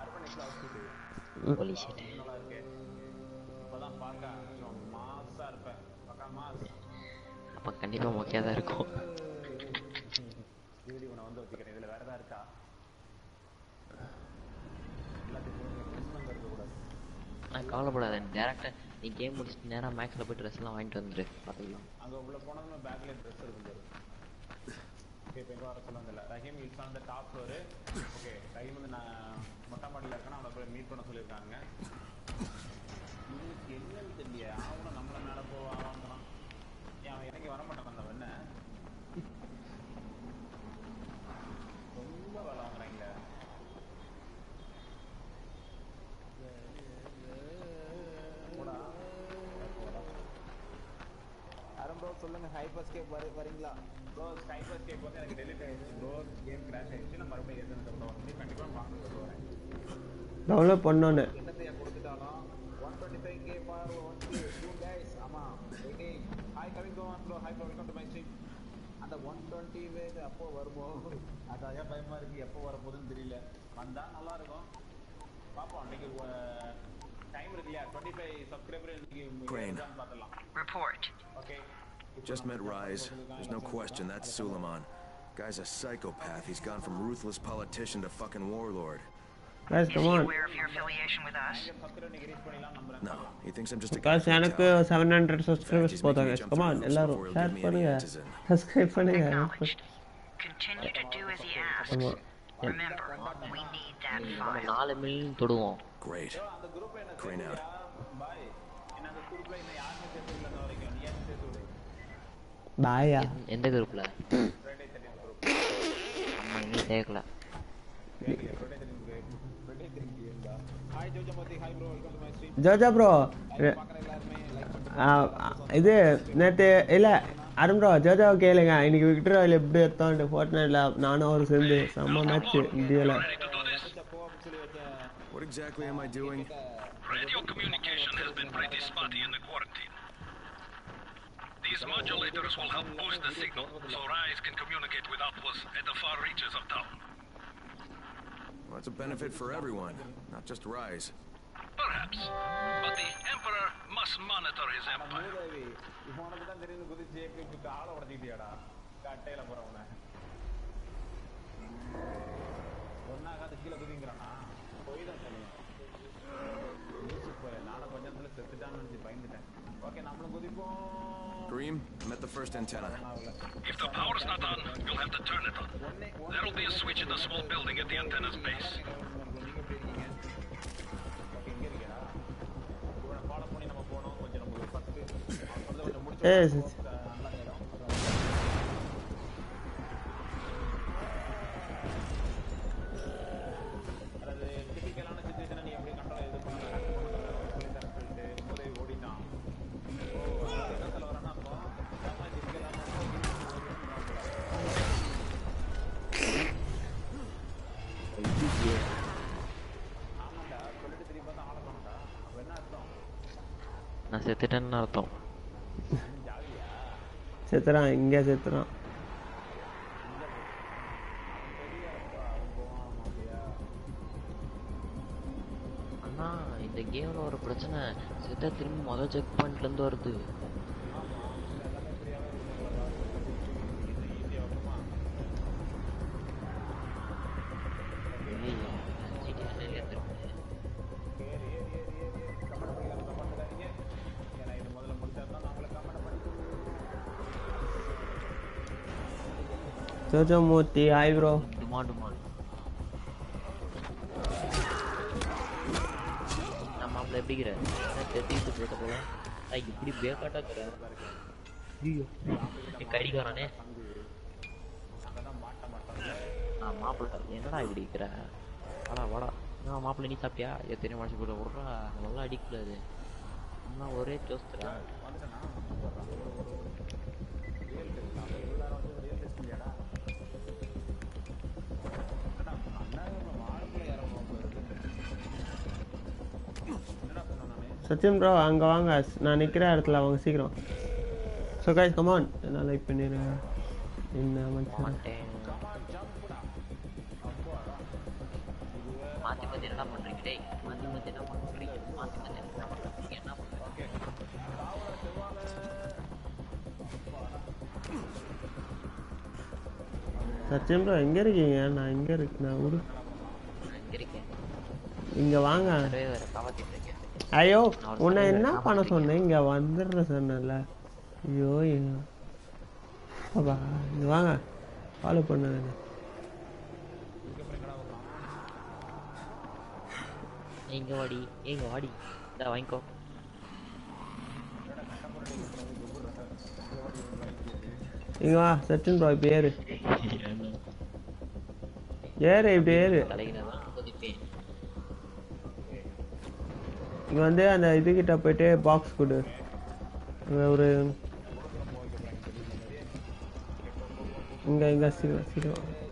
holy shit இப்போதான் பார்க்க கொஞ்சம் மாசா இருப்பேன் பக்கா மாஸ் அப்ப கண்டிப்பா மொக்கையா தான் இருக்கும் வீடியோ நான் வந்து வச்சுக்கிறேன் இதில் வேற ஏதாவது இருக்கா நான் கவலைப்படாத டேரக்டா நீ கேம் முடிச்சுட்டு நேரா மேக்ஸ்ல போய் ட்ரெஸ் எல்லாம் வாங்கிட்டு வந்துரு பாத்துக்கலாம் அங்க உள்ள போனதுமே பேக்ல ட்ரெஸ் இருக்கு பாரு ஓகே இப்போ எங்க வர சொல்லுங்க Rahim it's on the top floor okay Rahim வந்து நான் மொட்டை மாடியில் இருக்கேன் அவனை போய் மீட் பண்ண சொல்லியிருக்காங்க இவனுக்கு என்னன்னு தெரியல அவனும் நம்மள மேல போவாங்கிறான் ஏன் அவன் இறங்கி வர மாட்டான் அந்த வெண்ண ரொம்ப வேலை வாங்குறாங்களே போடா போடா அருண் ப்ரோ சொல்லுங்க ஹைப்பர் ஸ்கேப் வர வரீங்களா ப்ரோ ஹைப்பர் ஸ்கேப் வந்து எனக்கு டெலிட் ஆயிடுச்சு ப்ரோ கேம் கிராஷ் ஆயிடுச்சு நான் மறுபடியும் எதுன்னு ப்ரோ வந்து கண்டிப்பா வாங்க சொல்லுவேன் டவுன்லோட் பண்ணோன்னு என்னத்தையா கொடுத்துட்டாலும் one twenty five K for one K two guys ஆமா ஓகே ஹாய் கவிங் go bro hi bro welcome to my stream அந்த ஒன் டுவெண்ட்டி வேது அப்போ வருமோ அதான் பயமா இருக்கு எப்போ வரப்போகுதுன்னு தெரியல வந்தா நல்லா இருக்கும் பாப்போம் அன்னைக்கு டைம் இருக்கு இல்லையா டுவெண்ட்டி ஃபைவ் சப்ஸ்கிரைபர் இன்னைக்கு Crane. பார்த்துடலாம் Report. Okay Just met Rise. There's no question that's Suleiman. Guy's a psychopath. He's gone from ruthless politician to fucking warlord. guys Is come he on aware of your affiliation with us? Subscriber நீங்க ரீச் பண்ணிடலாம் நம்புறேன் No, he thinks I'm just a guy guys from எனக்கு town. Seven hundred In fact, subscribers he's போதும் making me guys jump come through on hoops எல்லாரும் before he'll share give me any பண்ணுங்க antizin. சப்ஸ்கிரைப் பண்ணுங்க Acknowledged. Continue to do as he asks. ஆமா Remember, we need that நம்ம file. நாலு மில்லியன் தொடுவோம் Great. அந்த குரூப்ல என்ன Crane out. பாய் என்ன அந்த குரூப்ல இன்னும் யாருமே சேர்த்து இல்ல வரைக்கும் நீ ஏன் சேர்த்து விடு பாயா எந்த- எந்த குரூப்ல ஃப்ரைடே தேர்ட்டின் குரூப் நம்ம இன்னும் சேர்க்கல Friday thirteen group Friday thirteen கேம்டா ஹாய் ஜோஜமதி hi bro welcome to my stream ஜோஜா ப்ரோ பார்க்குற எல்லாருமே லைக் பண்ணிட்டு இது நேற்று இல்லை அருண் ப்ரோ ஜோஜாவை கேளுங்க இன்னைக்கு விக்டர் ஆயில் எப்படி எடுத்தோம் ஃபோர்ட் நானும் அவர் சேர்ந்து செம்ம மேட்ச் இந்தியாவில் சொல்லி வச்ச What exactly am I doing? Radio communication has been pretty spotty in the quarantine. These modulators will help boost the signal so Rise can communicate with outposts at the far reaches of town. Well, it's a benefit for everyone, not just Rise. Perhaps. But the Emperor must monitor his empire. மூதேவி இவனுக்கு தான் தெரியுது குதிச்சு எப்படி காலை உடச்சிட்டியாடா கட்டையில போறவன ஒன்னாகாத கீழே குதிங்கிறானா போய் தான் தெரியும் போய் நானும் கொஞ்ச நேரத்துல செத்துட்டான்னு நினைச்சு பயந்துட்டேன் ஓகே நம்மளும் குதிப்போம் Dream, I'm at the first antenna. If the power's not on, you'll have to turn it on. There'll be a switch in the small building at the antenna's base. நீங்க எப்படி இருக்கீங்க ஓகே இங்க இருக்கீங்களா இவனை ஃபாலோ பண்ணி நம்ம போனோம் கொஞ்சம் நமக்கு ஃபர்ஸ்ட் அவன் சொல்றத கொஞ்சம் முடிச்சு ஏய் நல்லா இடம் அதாவது டிபிக்கலான சுச்சுவேஷனை நீ எப்படி கண்ட்ரோல் இது பண்ண சொல்லி தர சொல்லிட்டு முதலே ஓடிட்டான் ஓ அதாவது என்ன சொல்ல வரேன்னா அப்போ நம்ம டிபிக்கலான ஆமாண்டா சொல்லிட்டு திரும்பி பார்த்தா ஆளை காணோம்டா அப்ப என்ன அர்த்தம் நான் செத்துட்டேன்னு அர்த்தம் ஜாலியா செத்துறான் இங்கே செத்துறான் பெரிய அவன் போவான் அப்படியா அண்ணா இந்த கேம்ல ஒரு பிரச்சனை செத்தா திரும்பி முதல் செக் பாயிண்ட்ல இருந்து வருது ஐயையோ, GTA ல ஏத்திருக்கு. ஏறி ஏறி ஏறி ஏறி ஏறி கமெண்ட் பண்ணிக்கலாம் கமெண்ட் பண்ணாதீங்க ஏன்னா இது முதல்ல முடிச்சா தான் நான் உங்களை கமெண்ட் பண்ணி ஜோஜோ மூர்த்தி ஹாய் ப்ரோ டுமா டுமா நம்ம மாப்பிள்ள எப்படிங்கிற தெரிஞ்சுட்டு பேச போல ஐய், இப்படி பேக்காட்டா இருக்கிற ஐயோ என் கடிகாரனே ஆ மாப்பிள்ள என்னடா இப்படி இருக்கிற வாடா வாடா ஆ மாப்பிள்ள நீ சாப்பிட்டியா எத்தனை மனுஷன் கூட விட்றா நல்லா அடிக்கூடாது அண்ணா ஒரே ஜோஸ்துரா சத்யம் ப்ரோ அங்கே வாங்க நான் நிற்கிற இடத்துல வாங்க சீக்கிரம் ஸோ கைஸ் கமான் நான் லைக் பண்ணிடுறேன் என்ன மச்சான் மாட்டேன் மாத்தி மாத்தி என்ன பண்றீங்க டேய் மாத்தி மாத்தி என்ன பண்றீங்க மாத்தி மாத்தி என்ன பண்றீங்க என்ன பண்றீங்க சத்யம் ப்ரோ எங்கே இருக்கீங்க நான் இங்கே இருக்கு நான் ஊரு நான் இங்க இருக்கேன் இங்கே வாங்க நிறைய வேற காப்பாத்திட்டு இருக்கேன் ஐயோ உன்னை என்ன பண்ண சொன்னேன் இங்க வந்துடுற சொன்னல ஐயோ ஐயோ. அப்பா இங்க வாங்க ஃபாலோ பண்ண இங்க வாடி இங்க வாடி இந்த வாங்கிக்கோ இங்க வா சச்சின் ப்ரோ இப்ப ஏறு ஏறு இப்படி ஏறு தலையில தான் கொதிப்பேன் இங்க வந்து அந்த இதுகிட்ட போயிட்டு பாக்ஸ் கொடு அங்க ஒரு இங்க இங்க சிறு சிறு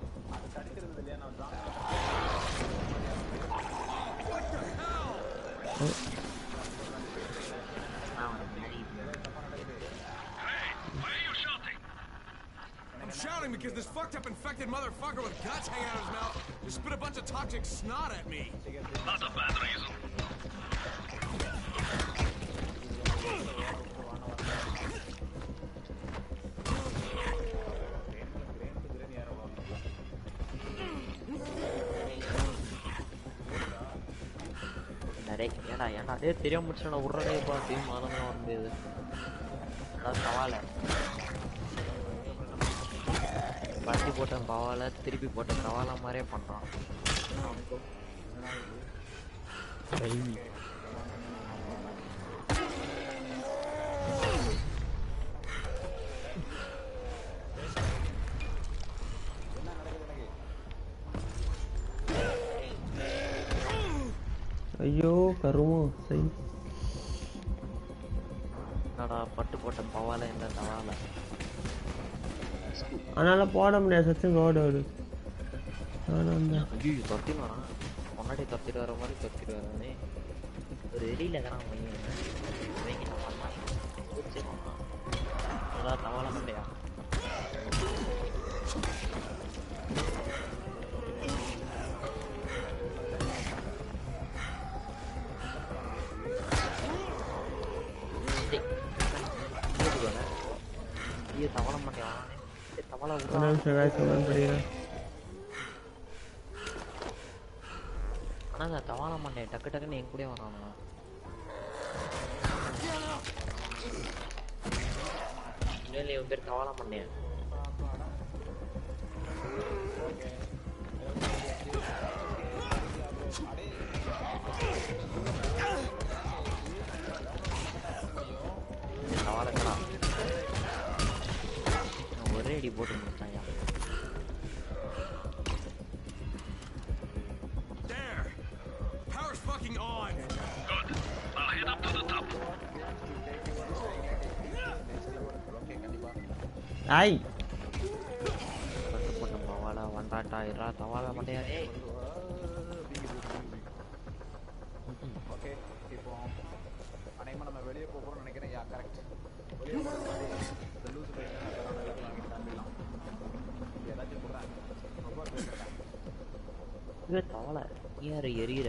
I'm shouting because this fucked up infected motherfucker with guts hanging out of his mouth just spit a bunch of toxic snot at me. Not a bad reason. நிறைய ஏன்டா ஏன்டா டேய் தெரியாம முடிச்சா உருடே பா டீம் மாதம் வர முடியாது அதான் சவால பட்டி போட்ட பவால திருப்பி போட்ட சவால மாதிரியே பண்றான் ஐயோ கருமம் சரி என்னடா பட்டு போட்ட பவால இந்த சவால அதனால போட முடியாது சச்சின் ரோடு ஓடு நானும் வந்தேன் ஐயோ துரத்தின்னு வரான் முன்னாடி துரத்திட்டு வர மாதிரி துரத்திட்டு வரானே ஒரு வெளியில இருக்கிறான் பையன் இவங்கிட்ட பண்ணான் அதான் தவால மாட்டியா ஐயோ தவள மாட்டியா தவள ஒரு நிமிஷம் காய்ச்சி சொல்லணும் படிக்கிறேன் ஆனா நான் தவால மாட்டேன் டக்கு டக்குன்னு என் கூட வரானா இல்லை இவன் பேர் தவால மாட்டேன் தவாலக்கடா ஒரே அடி போட்டு முடிச்சாயா There! Power's fucking on! Good. Now head up to the top. ஆய் பட்டு போட்ட பவாலா வந்தாட்டா இரா தவால மாட்டியா டேய் ஓகே இப்போ அநேகமாக நம்ம வெளியே போகிறோம்னு நினைக்கிறேன் யா கரெக்ட் வெளியே போகிறது மாதிரி இந்த லூஸ் பையன் எல்லாத்தையும் வாங்கி கிளம்பிடலாம் ஏதாச்சும் கொடுறாங்க ரொம்ப கேட்குறேன் இவே தவளை யார் எரியிற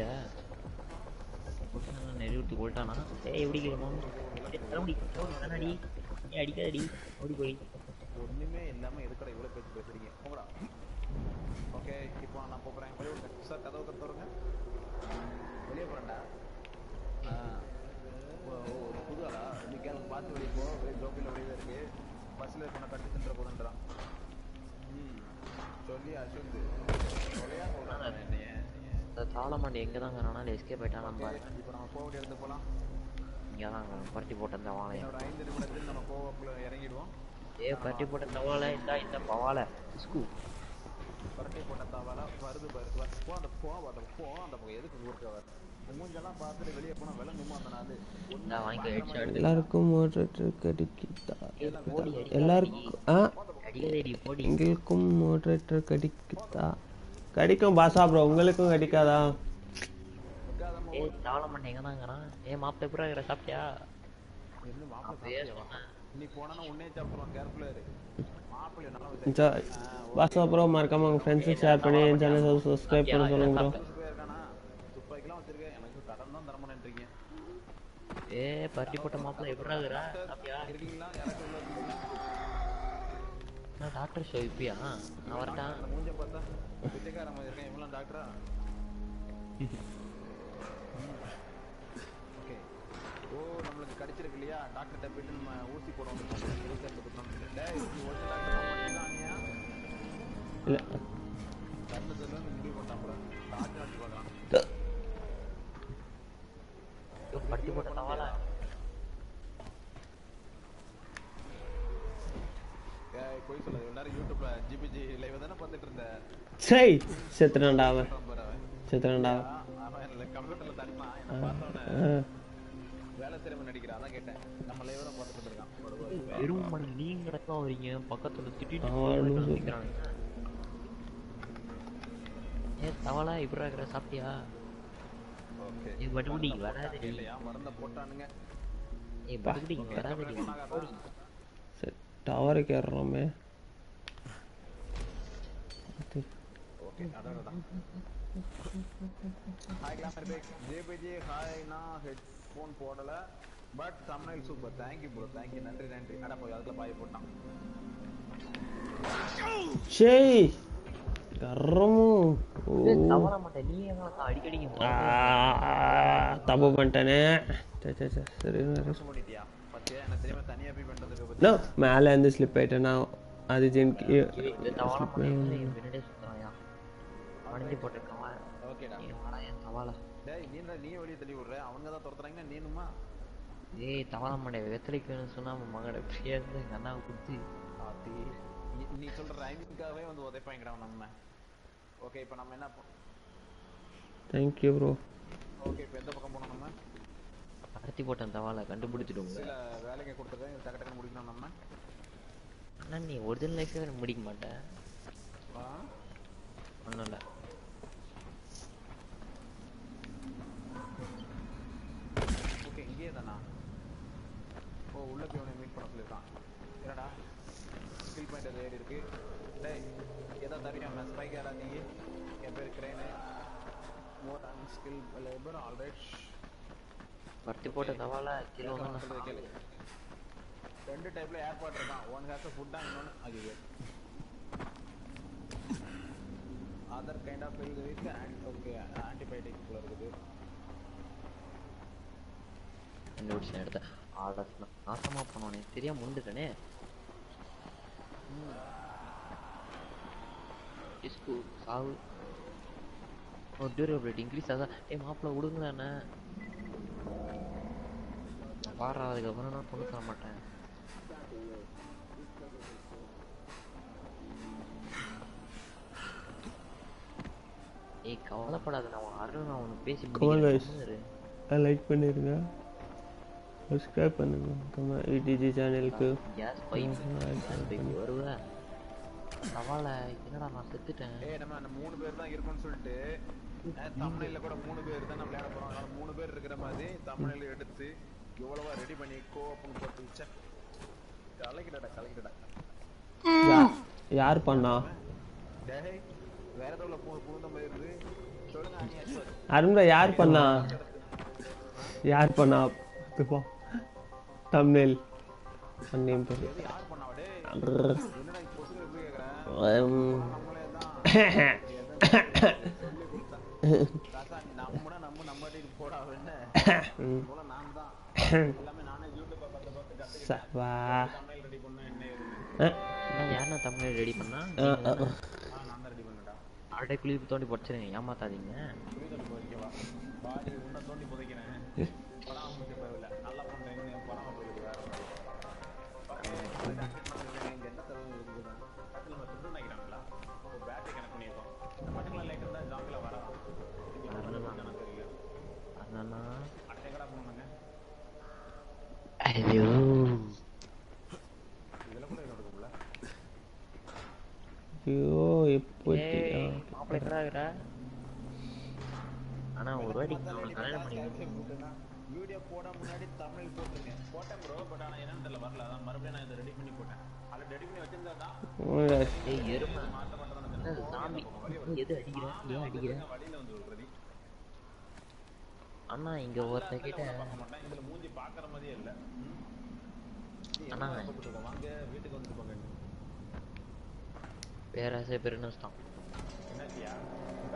நெறி விட்டு கொள்ட்டானா ஏய் எப்படி கேட்கணும் தரமுடி தரமுடி தானடி ஏய் அடிக்காதடி ஓடி போய் ஒன்றுமே இல்லாமல் எதுக்கடா இவ்வளோ பேச்சு பேசுறீங்க போங்கடா ஓகே இப்போ நான் போகிறேன் வெளியே விடுங்க சார் கதவு கத்துறங்க வெளியே போகிறேன்டா ஆ ஓ ஓ, ஒரு புது ஆளா இன்னைக்கு அவன் பார்த்து வெளியே போ வெளியே ஜோப்பியில் வெளியே தான் இருக்கு பஸ்ஸில் பண்ண கட்டு தின்ற போதுன்றான் ம் சொல்லி அஸ்வந்த் சொல்லையா சொல்கிறான் என்னைய இந்த தாளமாண்டி எங்கே தான் வரானா எஸ்கேப் ஆயிட்டான் நம்ம இப்போ நம்ம போக வேண்டிய இடத்துக்கு போகலாம் இங்கே தான் பரட்டி போட்ட இந்த வாழையா ஒரு ஐந்து நிமிடத்தில் நம்ம கோவாக்குள்ள இறங்கிடுவோம் ஏ பரட்டி போட்ட தவாலை இந்த இந்த பவாலை ஸ்கூ பரட்டை போட்ட தாவால வருது பாரு வ- போ அந்த போ அந்த போ அந்த பக்கம் எதுக்கு ஊருக்கு வர மூஞ்செல்லாம் பார்த்துட்டு வெளியே போனால் விளங்குமா அந்த நாள் இந்த வாங்கிக்க ஹெட் ஷாட் எல்லாருக்கும் மோட்ரேட்டர் கிடைக்குதா எல்லாருக்கும் ஆ அடிக்கதேடி போடி எங்களுக்கும் மோட்ரேட்டர் கிடைக்குதா கிடைக்கும் பாசா ப்ரோ உங்களுக்கும் கிடைக்காதா ஏ தாளமாண்டி எங்கே தாங்கிறான் ஏ மாப்பிள்ளை எப்படி இருக்கிற சாப்பிட்டியா இன்னும் மாப்பிள்ளை அப்பயே சாப்பிட்டியா? சொன்னேன் இன்னைக்கு போனா உன்னே சாப்பிடுவான் கேர்ஃபுல்லா இரு மாப்பிள்ளை நல்லா வச்சு ஜா பாசா ப்ரோ மறக்காம உங்க ஃப்ரெண்ட்ஸுக்கு ஷேர் பண்ணி என் சேனல் சப்ஸ்கிரைப் பண்ண சொல்லுங்க ப்ரோ போயிருக்கானா துப்பாக்கிலாம் வச்சிருக்கேன் எனக்கு கடன் தான் தரமாட்டேன்றீங்க ஏ பரட்டி போட்ட மாப்பிள்ளை எப்படி இருக்கிறா சாப்பிட்டியா இருக்கீங்களா யாராச்சும் உள்ள இருக்கீங்களா நான் டாக்டர் ஷோ இப்பயா நான் வரட்டான் அந்த மூஞ்ச பார்த்தா பிச்சைக்கார மாதிரி இருக்கேன் இவங்களாம் டாக்டரா ஓகே ஓ நம்மளுக்கு கடிச்சிருக்கு இல்லையா டாக்டர்கிட்ட போயிட்டு நம்ம ஊசி போட வந்துருக்கோம் ஊசி எடுத்து கொடுத்தோம் டேய் நீ ஒரிஜினல் டாக்டர் பண்ணிட்டாங்க இல்லை கண்ணு தெரியல முடிவு பண்ணா கூட டாக்டர் அடிச்சு பார்க்கலாம் ஐயோ, பட்டி போட்ட தவால ஏய் போய் சொல்லாத இவ்வளவு நேரம் யூடியூப்ல ஜிபிஜி லைவ் தானே பார்த்துட்டு இருந்த சரி செத்துறான்டா அவன் பாரு அவன். செத்துறான்டா அவன் இல்ல கம்ப்யூட்டர்ல தடுப்பான் என்ன பார்த்தவன அவன் வேலை திறமை நடிக்கிறான் அதான் கேட்டேன் நம்ம லைவ் தான் பார்த்துட்டு இருக்கான் வெறும் மணி நீங்க கிடக்கா வரீங்க பக்கத்துல திட்டிட்டு அவன் லூசு. நிக்கிறாங்க. ஏ தவளா இப்படி இருக்கிற சாப்பிட்டியா ஓகே ஏ பட்டுக்குடி வராது இல்லையா மருந்த போட்டானுங்க ஏ பட்டுக்குடி வராது சரி டவருக்கு ஏறுறோமே ஓகே அதான் அதான் hi glamour pack JBG hi நான் ஹெட்ஃபோன் போடல but Tamil super thank you bro thank you நன்றி நன்றி அட போய் அதுல பாய் போட்டான் ஷேய் கர்றமு ஓ தவற மாட்டேன் நீ எங்க அடிக்கடி இங்க ஆ, தப்பு பண்ணிட்டேனே சரி சரி சரி சரி புஷ் பண்ணிட்டியா பத்தியா எனக்கு தெரியாம தனியா போய் பண்றதுக்கு பத்தி நோ மேலே இருந்து ஸ்லிப் ஆயிட்டேன் அது ஜென்கி இந்த தவளை மாட்டேன் பின்னாடியே சுத்துறாயா மடிஞ்சு போட்டிருக்கான் ஓகேடா ஏ வாடா என் தவாலை டேய் நீ நீ வெளிய தள்ளி விடுற அவங்க தான் துரத்துறாங்கன்னா நீனுமா ஏய் தவளை மாட்டேன் வெத்தலைக்கு வேணும்னு சொன்னா அவன் மகட ஃப்ரீயா இருந்து எங்க அண்ணாவை கொடுத்து ஆத்தி நீ- நீ சொல்ற ரைமிங்காவே வந்து உதைப்பாங்கடா நம்ம ஓகே இப்போ நம்ம என்ன தேங்க்யூ ப்ரோ ஓகே இப்போ எந்த பக்கம் போனோம் நம்ம கடத்தி போட்டேன் தவாலை கண்டுபிடிச்சிடுங்க சில வேலைங்க கொடுத்துருக்கேன் டக்கு டக்குன்னு முடிக்கணும் நம்ம அண்ணா நீ ஒரிஜினல் லைஃபே முடிக்க மாட்டேன் ஆ ஒன்றும் இல்லை ஓகே இங்கேயே தானா ஓ உள்ள போய் உன்னை மீட் பண்ண சொல்லியிருக்கான் என்னடா ஸ்கில் பாயிண்ட் அது ஏறி இருக்கு டேய் ஏதோ தெரியும் நான் ஸ்பைக் யாரா நீ என் பேர் crane more and skill labour alright கடத்தி போட்ட தவாலை கிலோ சொல்றது கேளு ரெண்டு டைப்ல ஏர்பாட் இருக்கான் ஒன் ஹேஸ் ஃபுட் அண்ட் இன்னொன்று ஐயோ other kind of pill with okay antibiotic போல இருக்குது கண்டுபிடிச்சேன் எடுத்த ஆட நாசமா போனோனே தெரியாம முண்டுட்டனே டிஸ்கு சாவு ஓ டியூரபிலிட்டி இன்க்ரீஸ் ஆகுதா ஏ மாப்பிள்ள விடுங்கண்ணே பாரா அதுக்கப்புறம் நான் பொண்ணு தர மாட்டேன் ஏய் கவலைப்படாத நான் அருண் நான் உனக்கு பேசி Come on, guys. முடிக்கிறேன் லைக் பண்ணிடுங்க சப்ஸ்கிரைப் பண்ணுங்க கம்மா இடிஜி சேனலுக்கு கேஸ் பைப் கேஸ் பைப் வருவ சவால என்னடா நான் செத்துட்டேன் ஏய் நம்ம அந்த மூணு பேர் தான் இருக்கோம்னு சொல்லிட்டு தமிழ்ல கூட மூணு பேர் தான் நம்ம விளையாட போறோம் அதனால மூணு பேர் இருக்கிற மாதிரி தமிழ்ல எடுத்து எவ்வளவா ரெடி பண்ணி கோப்பன் போட்டு வச்ச கலக்கிடடா கலக்கிடடா யார் பண்ணா டேய் வேற ஏதோ பூ பூந்த மாதிரி இருந்து சொல்லுங்க அனியா அருண்பா யார் பண்ணா யார் பண்ணா தமிழ் நேம் பேர் இது யார் பண்ணாவா டேய் என்னடா இப்போ கொசுங்க எப்படி கேக்குறேன் உம். நம்மளே தான் சொல்லி கொடுத்தேன் தாத்தா நம்மனா நம்ம நம்ம டீ போடா என்ன போல நான் தான் எல்லாமே நானே யூடியூப்ல பார்த்து பார்த்து கத்துக்கிட்டேன் சவா தமிழ் ரெடி பண்ண என்ன ஏது அஹ், யாருன்னா தமிழ் ரெடி பண்ணா அஹ், அஹ். ஆ நான் தான் ரெடி பண்ணேன்டா ஆல்ரெடி குழி தோண்டி படிச்சிருங்க ஏமாத்தாதீங்க புரியுதல் போய்க்கவா பாடி உன்னை தோண்டி புதைக்கிறேன் பணம் அமைக்க தேவையில்ல நல்லா பண்றேன்னு பணம் போயிடுது வேற இங்க என்ன தரவு இருக்குது அதில் நம்ம துண்டு நினைக்கிறாங்களா ஒரு பேட்டரி கனெக்ட் பண்ணியிருக்கோம் இந்த பர்டிகுலர் லைட் இருந்தால் ஜாங்கில் வரலாம் எனக்கு தெரியல அண்ணா அட்டை கடை போனாங்க ஐயோ இதில் கூட இருக்கும்ல ஐயோ எப்படி ஏய் மாப்பிள்ளை என்னடா இருக்கிற ஆனா ஒரு வாட்டி நான் உனக்கு கல்யாணம் பண்ணி வீடியோ போட முன்னாடி தமிழ் போட்டிருக்கேன் போட்டேன் ப்ரோ பட் ஆனால் என்னன்னு தெரியல வரல அதான் மறுபடியும் நான் இதை ரெடி பண்ணி போட்டேன் அதில் ரெடி பண்ணி வச்சிருந்தா தான் ஏய் எருமை என்ன சாமி நீ எது அடிக்கிற ஏன் அடிக்கிற வழியில வந்து விடுறது அண்ணா இங்க ஒருத்த கிட்ட பார்க்க மாட்டேன் இதுல மூஞ்சி பார்க்குற மாதிரியே இல்லை அண்ணா வாங்க வீட்டுக்கு வந்துட்டு போங்க பேராசை பெருநஷ்டம் என்னாச்சியா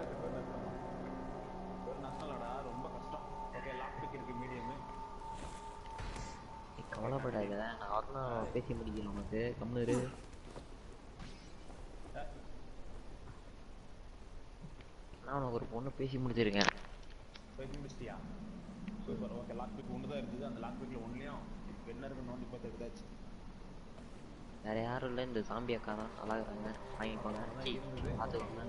ஒரு நஷ்டம் இல்லடா ரொம்ப கஷ்டம் ஓகே லாக் பிக் இருக்கு மீடியம் கவலைப்படாத நான் வரணும் பேசி முடிக்கணும் உனக்கு கம்முனு இரு நான் உனக்கு ஒரு பொண்ணு பேசி முடிச்சிருக்கேன் பேசி முடிச்சிட்டியா சூப்பர் ஓகே லாக் பிக் ஒன்று தான் இருக்குது அந்த லாக் பிக்ல ஒன்றுலையும் என்ன இருக்கு நோண்டி பார்த்து எடுத்தாச்சு வேற யாரும் இல்லை இந்த சாம்பி அக்கா தான் நல்லா இருக்கிறாங்க வாங்கிக்கோங்க சீ, பார்த்துக்கோங்க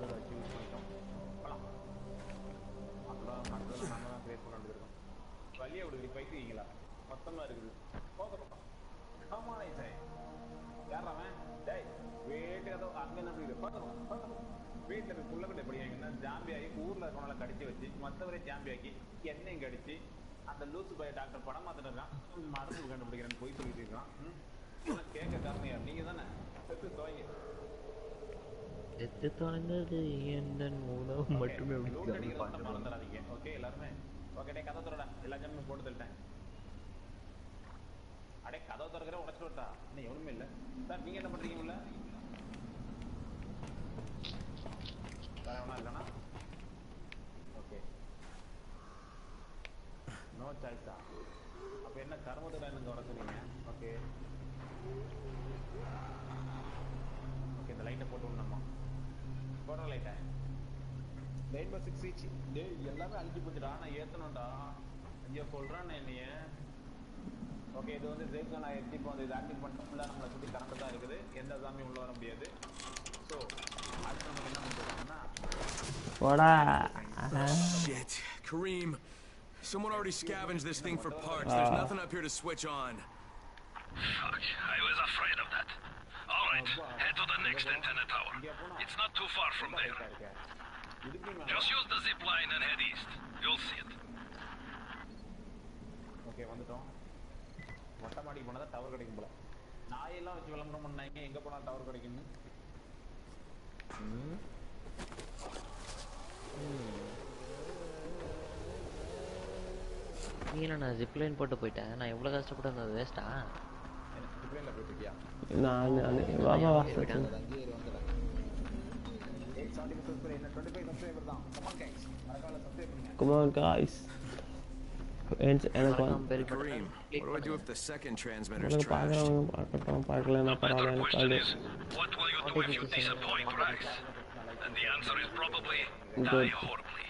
அப்புறம் மற்றதெல்லாம் நம்ம தான் கிரியேட் பண்ண வேண்டியிருக்கோம் வழியை விடுது பைக்குவீங்களா மொத்தமாக இருக்குது போதும் ஆமா சார் யார் அவன் டேய் வீட்டு ஏதோ அங்கே என்ன புரியுது பார்க்கணும் பார்க்கணும் வீட்டில் போய் புள்ள கிட்ட எப்படி என்ன ஜாம்பி ஆகி ஊரில் இருக்கவனால கடிச்சு வச்சு மற்றவரை ஜாம்பி ஆக்கி என்னையும் கடிச்சு அந்த லூசு பைய டாக்டர் படம் பார்த்துட்டு இருக்கான் மருந்து கண்டுபிடிக்கிறேன்னு போய் சொல்லிட்டு இருக்கான் ம்? இதெல்லாம் கேட்க காரணம் யார் நீங்க தானே செத்து துவங்கி செத்து தொலைந்தது எந்தன் மூலம் மட்டுமே லூட் அடிக்கிறத மட்டும் மறந்துடாதீங்க ஓகே எல்லாருமே ஓகே டே கதை திறடா எல்லா ஜாமும் போட்டு தள்ளிட்டேன் அடே கதவை திறக்கிற உடச்சு விட்டா இன்னும் எவனுமே இல்லை சார் நீங்க என்ன பண்றீங்க உள்ள வேற எவனா இருக்கானா ஓகே நோ சாய்ஸா அப்ப என்ன கர்மத்துல என்னங்க வர சொன்னீங்க ஓகே ஓகே இந்த லைட்டை போட்டு விடணுமா போடுற லைட்டை ரெயின்போ சிக்ஸ் ரீச் டேய் எல்லாமே அழிஞ்சு போச்சுடா நான் ஏத்தணும்டா ஐயோ கொள்றான் என்னைய ஓகே இது வந்து ஜெயிக்கா நான் எடுத்து இப்போ வந்து இது ஆக்டிவ் பண்ணிட்டு ஃபுல்லாக நம்மளை சுற்றி கரண்ட் தான் இருக்குது எந்த சாமியும் உள்ள வர முடியாது ஸோ அடுத்து நமக்கு என்ன பண்ணுறோம்னா போடா Shit. Kareem, someone already scavenged this thing for parts. There's Ah. nothing up here to switch on. Fuck, I was afraid of that. All right, head to the next antenna tower. It's not too far from there. Just use the zip line and head east. You'll see it. Okay வந்துட்டோம் மொட்டை மாடி போனால் தான் டவர் கிடைக்கும் போல நாயெல்லாம் வச்சு விளம்பரம் பண்ணாங்க எங்கே போனால் டவர் கிடைக்கும்னு நீ என்ன நான் ஜிப்லைன் போட்டு போயிட்டேன் நான் எவ்வளோ கஷ்டப்பட்டு இருந்தது வேஸ்ட்டா டிப்ளைனில் போயிட்டு இருக்கியா நான் நான் வா வா வா சத்து அங்கேயே இரு, வந்துடுறேன் எயிட் செவன்டி சப்ஸ்கிரைபர் என்ன டுவெண்ட்டி ஃபைவ் சப்ஸ்கிரைபர் தான் கமான் கைஸ் மறக்காம சப்ஸ்கிரைப் பண்ணுங்க come on guys எனக்கு எனக்கு வந்து Kareem, what do I do if the second transmitter's உங்களுக்கு trashed? பார்க்குறவங்க பார்க்கட்டும் பார்க்கலன்னா பரவாயில்ல எனக்கு Question அது is, what will you do if you disappoint Rice? And the answer is probably Good. die horribly.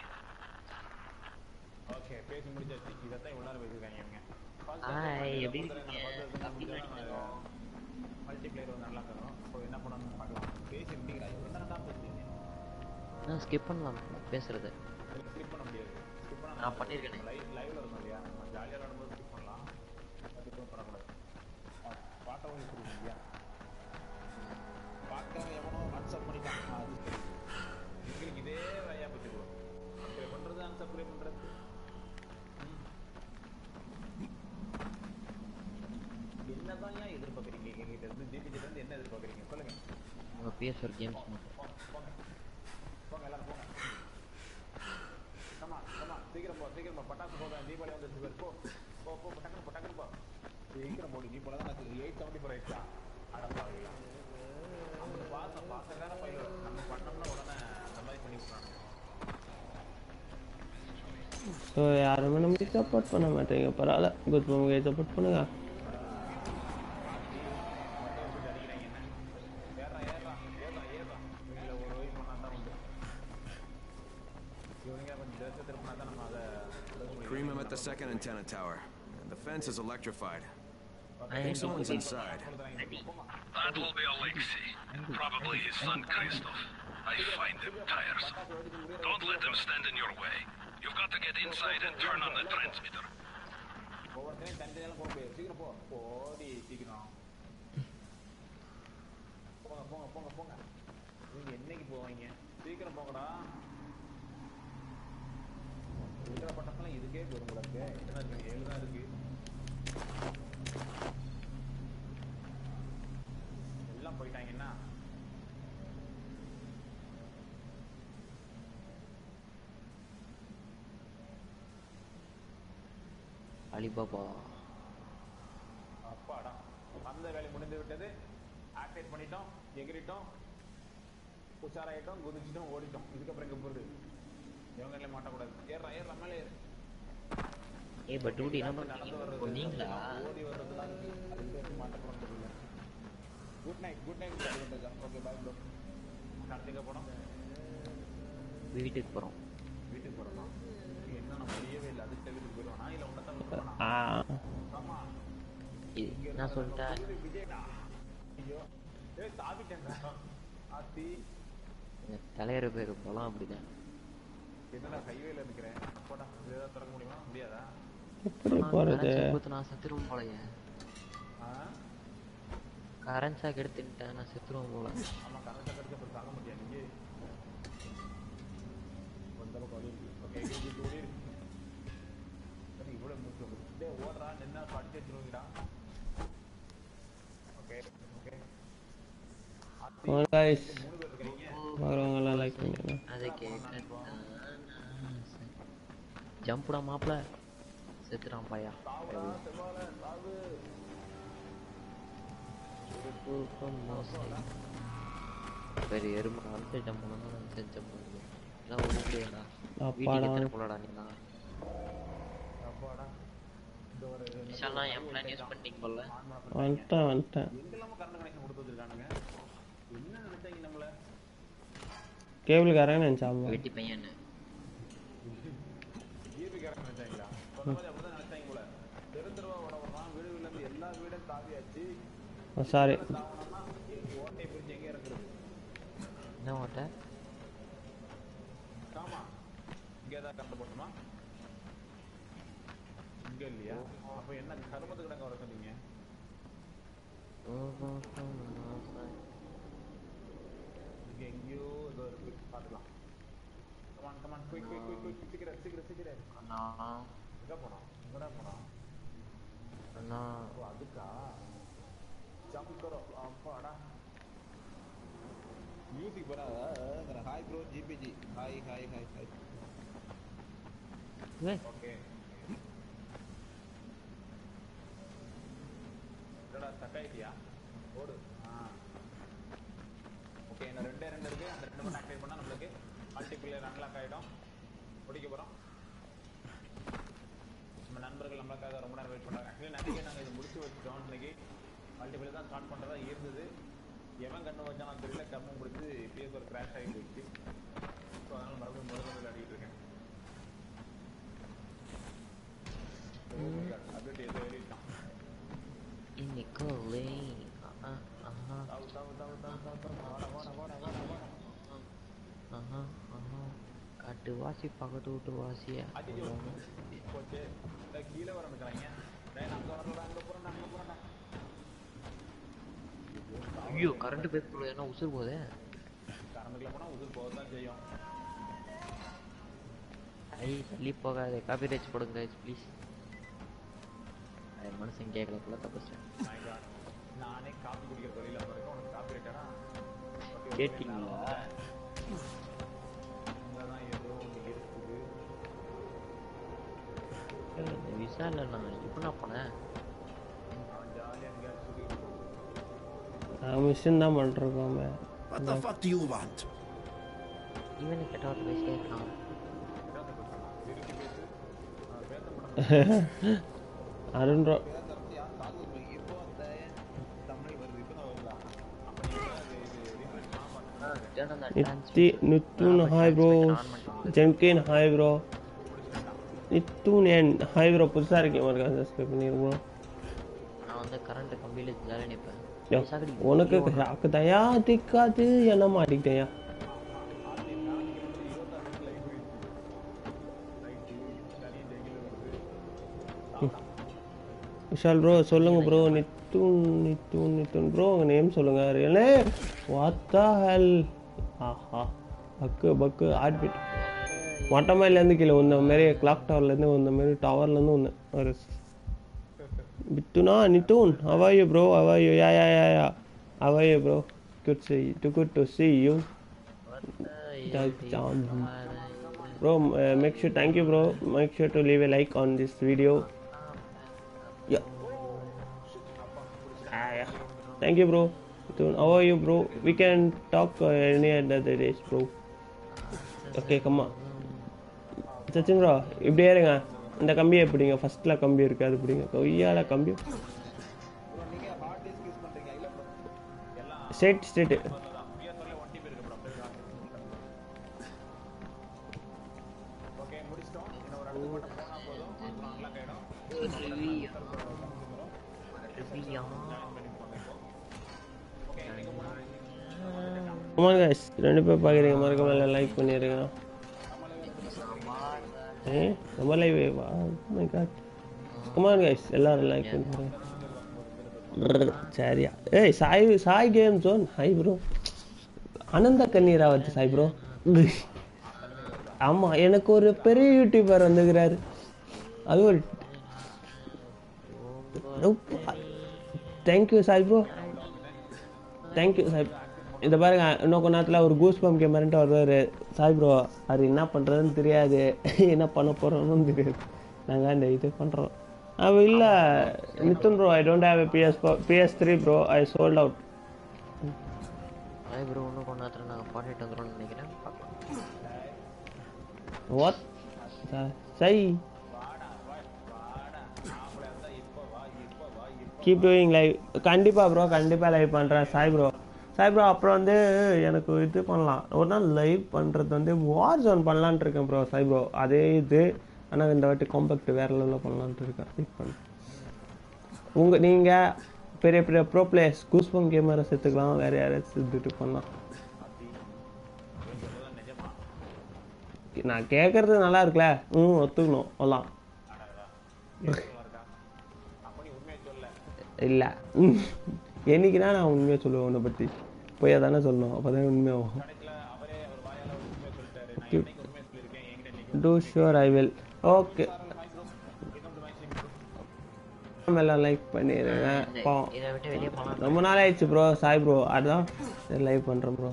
Okay பேசி முடிச்சாச்சு இதைத்தான் இவ்வளோ நேரம் பேசியிருக்காங்க இவங்க ஹாய் எப்படி இருக்கீங்க அப்படின்னு மல்டிப்ளேயர் வந்து நல்லா தரும் ஸோ என்ன பண்ணணும்னு பார்க்கலாம் பேசி முடிக்கிறாங்க என்னடா பேசுறீங்க நான் ஸ்கிப் பண்ணலாம் பேசுறது ஸ்கிப் பண்ண முடியாது ஸ்கிப் பண்ண நான் பண்ணியிருக்கேனே. லைவ் லைவ்ல இருந்தோம் இல்லையா நம்ம ஜாலியாக விளாடும்போது ஸ்கிப் பண்ணலாம் ஸ்கிப் பண்ணக்கூடாது ஆ, பாட்டவும் புரியுது இல்லையா பார்க்குறவன் எவனோ அன்சப் பண்ணிட்டான் ஆ, அது சரி எங்களுக்கு இதே வேலையா போச்சு ப்ரோ சப்ஸ்கிரைப் பண்ணுறது அன்சப்ஸ்கிரைப் பண்ணுறது என்னதான் ஏன் எதிர்பார்க்குறீங்க எங்ககிட்ட இருந்து ஜிபிஜில இருந்து என்ன எதிர்பார்க்குறீங்க சொல்லுங்க உங்கள் பிஎஸ்ஆர் கேம்ஸ் மட்டும் போங்க போங்க போங்க எல்லாரும் போங்க கமா கமா சீக்கிரம் போ சீக்கிரம் போ பட்டாசு போக தீபாவளி வந்துருச்சு பாரு. போ போ போ போ, டக்குனு போ டக்குனு போ சீக்கிரம் போடி நீ போல தான் நான் எயிட் செவன்டி ஃபோர் ஆயிடுச்சா அடப்பாவிங்களா அவங்க பாசம் பாசக்கார பையன் நம்ம பண்ணோம்னா உடனே அந்த மாதிரி பண்ணி விட்றாங்க ஸோ யாருமே நமக்கு சப்போர்ட் பண்ண மாட்டேங்க பரவாயில்ல குட் நமக்கு சப்போர்ட் பண்ணுங்க ஏறா ஏறா ஏறா ஏறா இவங்கள ஒரு வழி பண்ணா தான் உண்டு இவனுங்க கொஞ்சம் தேச திருப்பினா தான் நம்ம அதை அடக்க முடியும். Kareem, I'm at the second antenna tower. The fence is electrified. I I think am someone's going inside. That will be Alexei. Probably his son Christoph. I find them tiresome. Don't let them stand in your way. You've got to get inside and turn on the transmitter. ஒவ்வொருத்தரையும் தனித்தனியால போக முடியாது சீக்கிரம் போ போடி சீக்கிரம் போங்க போங்க போங்க போங்க நீங்க என்னைக்கு போவீங்க சீக்கிரம் போங்கடா இருக்கிற பட்டத்தெல்லாம் இதுக்கே போதும் உங்களுக்கு என்ன இருக்கு ஏழு தான் இருக்கு எல்லாம் போயிட்டாங்கன்னா அலிபாபா அப்பாடா அந்த வேலை முடிந்து விட்டது ஆக்டிவேட் பண்ணிட்டோம் எகிரிட்டோம் உஷாராயிட்டோம் குதிச்சிட்டோம் ஓடிட்டோம் இதுக்கப்புறம் எங்க போகுது இவங்களே மாட்டக்கூடாது ஏறா ஏறா மேலே ஏறு ஏய் பட் டூடி என்ன பண்றீங்க ஓ, நீங்களா ஓடி வர்றதுலாம் அது எங்க இருந்து மாட்ட போறோம் தெரியல good night good night advantage okay bye bro அடுத்து போனோம் வீட்டுக்கு போறோம் வீட்டுக்கு போறோமா என்ன நம்ம முடியவே இல்லை அதுக்கு வீட்டுக்கு போயிடுவானா இல்ல உன்னை தான் விட்டுருவானா ஆ ஆமா இது நான் சொல்லிட்டேன் விஜயடா ஐயோ ஏய் தாவிட்டேன்டா ஆத்தி எங்க தலைவர் பேரு போலாம் அப்படிதான் என்னடா ஹைவேல நிக்கிறேன் போடா இது ஏதாவது திறக்க முடியுமா முடியாதா எப்படி போறது நான் செத்துருவோம் போலயே ஆ கரண்ட் ஷாக் எடுத்துட்டேன் நான் செத்துருவோம் போல ஆமா கரெக்டா கரெக்டா அப்புறம் தாங்க முடியாது நீங்க வந்த பக்கம் வழி இருக்கு ஓகே இது ஓடி இருக்கு சரி இவ்வளவு மூச்சு வந்து டேய் ஓடுறா நின்னா பட்டு வச்சிருவீங்கடா ஓகே ஓகே guys மூணு பேர் இருக்கீங்க வரவங்கலாம் லைக் பண்ணுங்க அதை கேட்க ஜம்புடா மாப்பிள செத்துறான் பையா சாவுடா செவ்வாழை சாவு பெரிய எறும்பு வந்து ஜம்ப் பண்ணணும் நினைச்சு ஜம்ப் பண்ணுது எல்லாம் ஒரு முடியாடா அப்பாடா. வீட்டுக்கு எத்தனை போலடா நீலாம் அப்பாடா இந்த ஒரு விஷால்லாம் என் பிளான் யூஸ் பண்ணிட்டீங்க போல வந்துட்டேன் வந்துட்டேன் எங்கெல்லாம கரண்ட் கனெக்ஷன் கொடுத்து வச்சிருக்கானுங்க என்ன நினைச்சாங்க நம்மள கேபிள்காரன் நினச்சாமா வெட்டி பையன் ஈபி கரண்ட் நினைச்சாங்களா சொன்ன மாதிரி அப்படிதான் நினைச்சாங்க போல தெரு தெருவா வர வரலாம் வீடு வீடுல இருந்து எல்லா வீடும் தாவியாச்சு சாரி தாவணும்னா ஓட்டை பிரிச்சு எங்க இறக்குறது என்ன ஓட்ட ஆமா இங்க ஏதாவது கரண்ட் போட்டுமா இங்க இல்லையா அப்ப என்ன கருமத்து கிடங்க வர சொன்னீங்க இங்க எங்கேயோ ஏதோ இருக்கு பாத்துக்கலாம் come on come on quick quick quick quick சீக்கிரம் சீக்கிரம் சீக்கிரம் அண்ணா எங்க போனோம் எங்கடா போனோம் அண்ணா ஓ அதுக்கா ஜம்ப் கரோ அப்பாடா மியூசிக் போறா hi bro GBG hi hi hi hi ஏய் ஓகே என்னடா தக்காயிட்டியா ஓடு ஆ ஓகே இன்னும் ரெண்டே ரெண்டு இருக்கு அந்த ரெண்டு மட்டும் ஆக்டிவேட் பண்ணா நம்மளுக்கு மல்டிபிளேயர் அன்லாக் ஆயிடும் முடிக்க போறோம் நம்ம நண்பர்கள் நம்மளுக்காக ரொம்ப நேரம் வெயிட் பண்றாங்க ஆக்சுவலி நிறைய நாங்க இது முடிச்சு வச்சுட்டோம் இன்னைக்கு மல்டிபிளேயர் தான் ஸ்டார்ட் பண்றதா இருந்தது எவன் கண்ணு வச்சானு தெரியல கம்மும் பிடிச்சி பிஎஸ் ஒரு கிராஷ் ஆகி போயிடுச்சு ஸோ அதனால மறுபடியும் முதல்ல விளையாடிட்டு இருக்கேன் அப்படியே ஏதோ ஏறிட்டான் இன்னைக்கோலே ஆஹா ஆஹா தாவு தாவு தாவு தாவு தாவு தாவு வாடா வாடா வாடா வாடா வாடா ஆஹா ஆஹா காட்டு வாசி பக்கத்து வீட்டு வாசியா அடிச்சு போச்சு டேய், கீழே வர நிக்கிறாங்க டேய் அங்க வரலடா அங்க போறேன்டா அங்க போறேன்டா ஐயோ கரண்ட் போய் போல என்ன உசுர் போதே கரண்ட்ல போனா உதிர் போக தான் செய்யும் ஐ தள்ளி போகாதே காப்பி ரைட்ஸ் போடுங்க ப்ளீஸ் மனுஷன் கேட்கல போல தப்பிச்சேன் My God. நானே காப்பி குடிக்கிற தொழில இருக்கேன் உனக்கு காப்பி ரைட்டரா கேட்டீங்களா அங்கதான் ஏதோ ஒண்ணு இருக்குது ஏய், இந்த விசால நான் எப்படி நான் போனேன் அவன் ஜாலியா எங்கேயாச்சும் சுத்திட்டு நான் மிஷின் தான் பண்ணிருக்கோமே What the fuck do you want? இவனை கெட்ட வார்த்தை பேசிட்டே இருக்கான் பேச பேசலாம் திருப்பி பேசு நான் பேச மாட்டேன் அருண் ப்ரோ பேச திறந்து யார் காது வைங்க. இப்போ அந்த தமிழ் வருது இப்போ தான் வருதா அப்ப நீங்க அது இது refresh பண்ண மாட்டேன் நித்தி நித்துன் ஹாய் ப்ரோ ஜெம்கின் ஹாய் ப்ரோ நித்துன் என் ஹாய் ப்ரோ புதுசாக இருக்கேன் ஒரு சப்ஸ்கிரைப் பண்ணிருங்க ப்ரோ நான் வந்து கரண்ட் கம்பியில ஜாலியாக நிற்பேன் யோ, உனக்கு ஷாக்கு தயா திக்காது என்ன மாட்டிக்கிட்டேயா விஷால் ப்ரோ சொல்லுங்க ப்ரோ நித்துன் நித்துன் நித்துன் ப்ரோ உங்க நேம் சொல்லுங்க ரியலே வாத்தா ஹெல் ஆஹா பக்கு பக்கு ஆட்பிட் மொட்டை மேலேருந்து கீழே வந்த மாதிரி கிளாக் டவர்லேருந்து வந்த மாதிரி டவர்லேருந்து வந்தேன் ஒரு Bituna, Nitun, how are you, bro? How are you? Yeah, yeah, yeah, yeah. How are you, bro? Good to see you. Too good to see you. That's down. Bro, uh, make sure, thank you, bro. Make sure to leave a like on this video. Yeah. Ah, yeah. Thank you, bro. Nitun, how are you, bro? We can talk uh, any other days, bro. Okay, come on. Sachin bro இப்படியே இருங்க இந்த கம்பியை எப்படிங்க ஃபர்ஸ்ட்ல கம்பி இருக்கு அது எப்படிங்க கொய்யால கம்பி ப்ரோ நீங்க ஹார்ட் டிஸ்க் யூஸ் பண்றீங்க இல்ல ப்ரோ எல்லாம் ஸ்ட்ரெயிட் ஸ்ட்ரெயிட் தான் பிஎஸ்ஓல 1 டிபி இருக்கு ப்ரோ ஓகே முடிச்சிட்டோம் இன்னும் ஒரு இடத்துக்கு மட்டும் போனா போதும் அப்புறம் அன்லாக் ஆயிடும் ஆமாங்க guys ரெண்டு பேர் பார்க்குறீங்க மறக்காம லைக் பண்ணிடுங்க ஏ நம்ம லைவ் வா மை காட் கமான் கைஸ் எல்லாரும் லைக் பண்ணுங்க சரியா ஏய் Sai Sai game zone hi bro அனந்த கண்ணீராவத்து சாய் ப்ரோ ஆமா எனக்கு ஒரு பெரிய யூடியூபர் வந்துக்கிறாரு அது ஒரு thank you Sai bro thank you Sai இந்த பாருங்க இன்னும் கொஞ்ச நேரத்தில் ஒரு கூஸ் பம்ப் கேமரன்ட்டு வருவார் சாய் ப்ரோ அது என்ன பண்ணுறதுன்னு தெரியாது என்ன பண்ண போகிறோன்னு தெரியாது நாங்கள் இந்த இது பண்ணுறோம் அவ இல்லை Nithun bro I don't have PS PS three bro I sold out hi bro இன்னும் கொஞ்ச நேரத்தில் நாங்கள் பாடிட்டு வந்துடும்னு நினைக்கிறேன் பார்க்கலாம் what Sai keep doing live கண்டிப்பாக ப்ரோ கண்டிப்பாக லைவ் பண்ணுறேன் சாய் ப்ரோ சாய் ப்ரோ அப்புறம் வந்து எனக்கு இது பண்ணலாம் ஒரு நாள் லைவ் பண்ணுறது வந்து வார் ஜோன் பண்ணலான்ட்டு இருக்கேன் ப்ரோ சாய் ப்ரோ அதே இது ஆனால் இந்த வாட்டி காம்பேக்ட் வேறு லெவலில் பண்ணலான்ட்டு இருக்கேன் வெயிட் பண்ணு உங்கள் நீங்கள் பெரிய பெரிய ப்ரோ பிளேயர்ஸ் கூஸ்பம் கேமரா சேர்த்துக்கலாம் வேறு யாராச்சும் சேர்த்துட்டு பண்ணலாம் நான் கேட்கறது நல்லா இருக்குல்ல ம் ஒத்துக்கணும் அவ்வளோதான் இல்லை என்னைக்குனா நான் உண்மையாக சொல்லுவேன் உன்னை பற்றி போய் தானே சொல்லணும் அப்போ தான் உண்மையாகும் to sure I will okay எல்லாம் லைக் பண்ணிடுங்க பாவம் இதை விட்டு வெளியே போகலாம் ரொம்ப நாள் ஆயிடுச்சு ப்ரோ சாய் ப்ரோ அதுதான் லைவ் பண்ணுறேன் ப்ரோ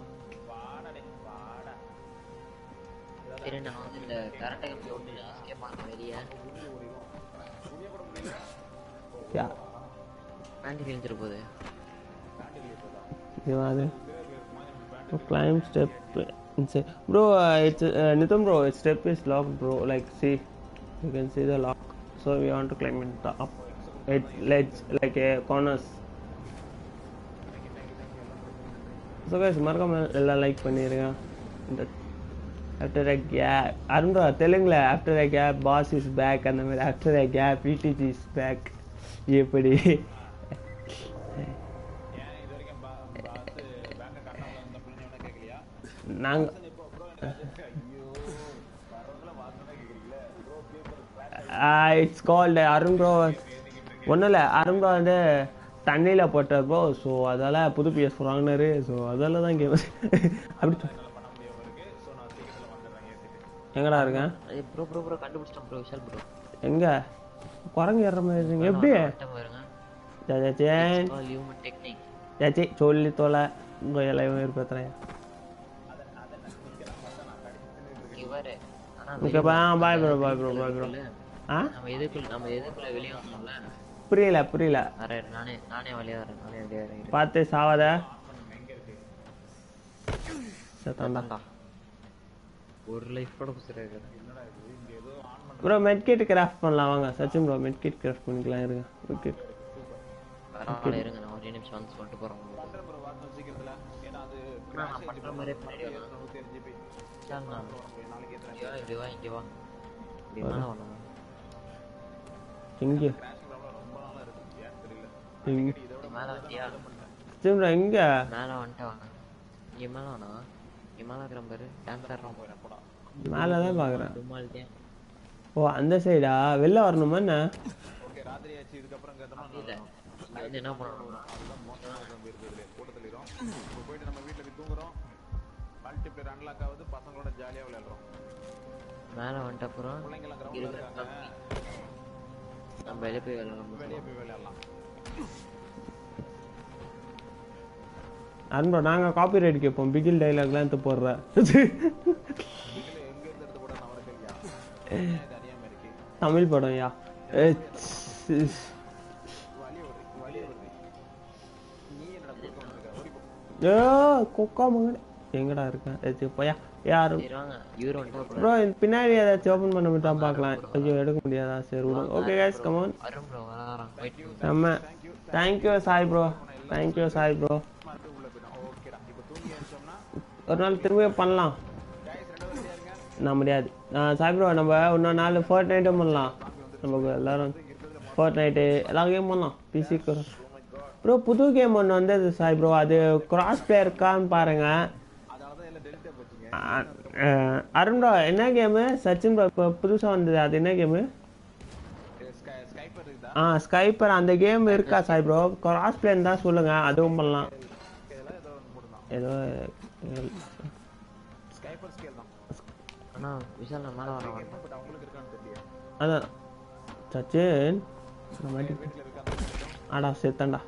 சரி நான் வந்து இந்த கரெக்டாக எப்படி விட்டு எஸ்கேப் பண்ண வெளியே யா ஆண்டி கிழிஞ்சிரு போகுது இவன் அது climb step inside bro uh, it's uh, Nitin bro its step is locked bro like see you can see the lock so we want to climb it the up it ledge like a corners so guys மறக்காம எல்லாம் லைக் பண்ணிருங்க இந்த ஆஃப்டர் அ கேப் அருண்ரா தெலுங்குல after a gap boss is back அந்த மாதிரி after a gap PDG is back எப்படி நாங்க இட்ஸ் கால்டு அருண் ப்ரோ ஒன்றும் இல்லை அருண் ப்ரோ வந்து தண்ணியில் போட்டார் ப்ரோ ஸோ அதால் புது பிஎஸ் வாங்கினாரு ஸோ அதால தான் கேம் அப்படி சொ- எங்கடா இருக்கேன் ப்ரோ ப்ரோ ப்ரோ கண்டுபிடிச்சிட்டோம் ப்ரோ விஷால் ப்ரோ எங்க குரங்கு ஏற மாதிரி இருக்கீங்க எப்படி பாருங்க ஜாஜாச்சேன் ஹியூமன் டெக்னிக் ஜாச்சி சொல்லி தொலை உங்கள் எல்லாம் இருப்பேன் இவரு ஆனா ஓகே பா bye bro bye bro bye bro ஆ நம்ம எதுக்குள்ள நம்ம எதுக்குள்ள வெளியே வந்தோம்ல புரியல புரியல அரே நானே நானே வெளியே வரேன் நானே வெளியே வரேன் பார்த்து சாவாத சத்தாண்டா தாண்டா ஒரு லைஃப் கூட குசிறாரு ப்ரோ மெட்கிட் கிராஃப்ட் பண்ணலாம் வாங்க சச்சின் ப்ரோ மெட்கிட் கிராஃப்ட் பண்ணிக்கலாம் இருங்க மெட்கிட் பரவாயில்ல இருங்க நான் ஒரே நிமிஷம் வந்து சொல்லிட்டு போறேன் உங்களுக்கு ப்ரோ வாட்ஸ்அப் சீக்கிரத்துல ஏன்னா அது நான் நான் பண்ற மாதிரியே பண்ணிடுவேன் நூற்றி அஞ்சு ஜிபி சார் நான் நாளைக்கு எத்தனை இங்க வா, இப்படி வா இங்க வா இப்படி மேல வரணும் எங்க ரொம்ப நாளா இருக்கு ஏன்னு தெரியல எங்க இப்படி மேல வந்தியா சச்சின் ப்ரோ எங்க மேல வந்துட்டு வாங்க இங்க மேல வேணா இங்க மேல இருக்கிற பாரு டான்ஸ் ஆடுறோம் போடா மேலே தான் பார்க்குறேன் தும்மால் தான் ஓ அந்த சைடா வெளில வரணுமா என்ன ஓகே ராத்திரி ஆச்சு இதுக்கப்புறம் கேட்டோம்னா இல்ல இங்க வந்து என்ன பண்ணணும் அதுதான் மோசமான தம்பி இருக்குது கூட்டத்திலிரும் இப்போ போயிட்டு நம்ம வீட்டில் போய் தூங்குறோம் மல்டிப்ளேயர் அன்லாக் ஆகுது பசங்களோட ஜாலியாக விளையாடுறோம் மேல வந்துட்ட அப்புறம் பிள்ளைங்கெல்லாம் கிரௌண்டில் இருக்கிற இருக்காங்க நம்ம வெளியே போய் விளையாடணும் வெளியே போய் விளையாடலாம் அன்பா நாங்கள் காப்பி ரைட் கேட்போம் பிகில் டைலாக்லாம் எடுத்து போடுறேன் இதில் எங்கே இருந்து எடுத்து கூட நான் வரக்கு இல்லையா இது அறியாமல் இருக்கு தமிழ் படம் யா வலி வருது வலி வருது நீ என்னடா கொடுக்க மாட்டேங்க ஓடி போ ஏ கொக்கா மகன் எங்கடா இருக்கேன் ஏச்சு போயா யாரும் சரி வாங்க இவரு வந்துட்டு ப்ரோ பின்னாடி ஏதாச்சும் ஓப்பன் பண்ண மட்டும் பார்க்கலாம் ஐயோ எடுக்க முடியாதா சரி விடுங்க okay guys come on Arun bro வரான் வெயிட் செம்ம thank you Sai bro thank you Sai bro ஒரு நாள் திரும்ப பண்ணலாம் நான் முடியாது நான் சாய் ப்ரோ நம்ம இன்னொரு நாள் ஃபோர்ட் நைட்டும் பண்ணலாம் நமக்கு எல்லாரும் ஃபோர்ட் நைட்டு எல்லா கேம் பண்ணலாம் பிசிக்கு ப்ரோ புது கேம் ஒன்று வந்தது சாய் ப்ரோ அது கிராஸ் பிளே இருக்கான்னு பாருங்க அ- அஹ், அருண் ப்ரோ என்ன கேமு சச்சின் ப்ரோ இப்போ புதுசாக வந்தது அது என்ன கேமு ஸ்கைப்பர் இருக்குதா ஆ ஸ்கைப்பர் அந்த கேம் இருக்கா சாய் ப்ரோ கிராஸ் பிளேன் தான் சொல்லுங்க அதுவும் பண்ணலாம் ஏதோ ஸ்கைப்பர் ஸ்கேல் தான் அண்ணா விஷால் நான் மேலே வரேன் வரேன் பட் அவங்களுக்கு இருக்கான்னு தெரியல அதான் சச்சின் இந்த மாதிரி ஆடா செத்தண்டா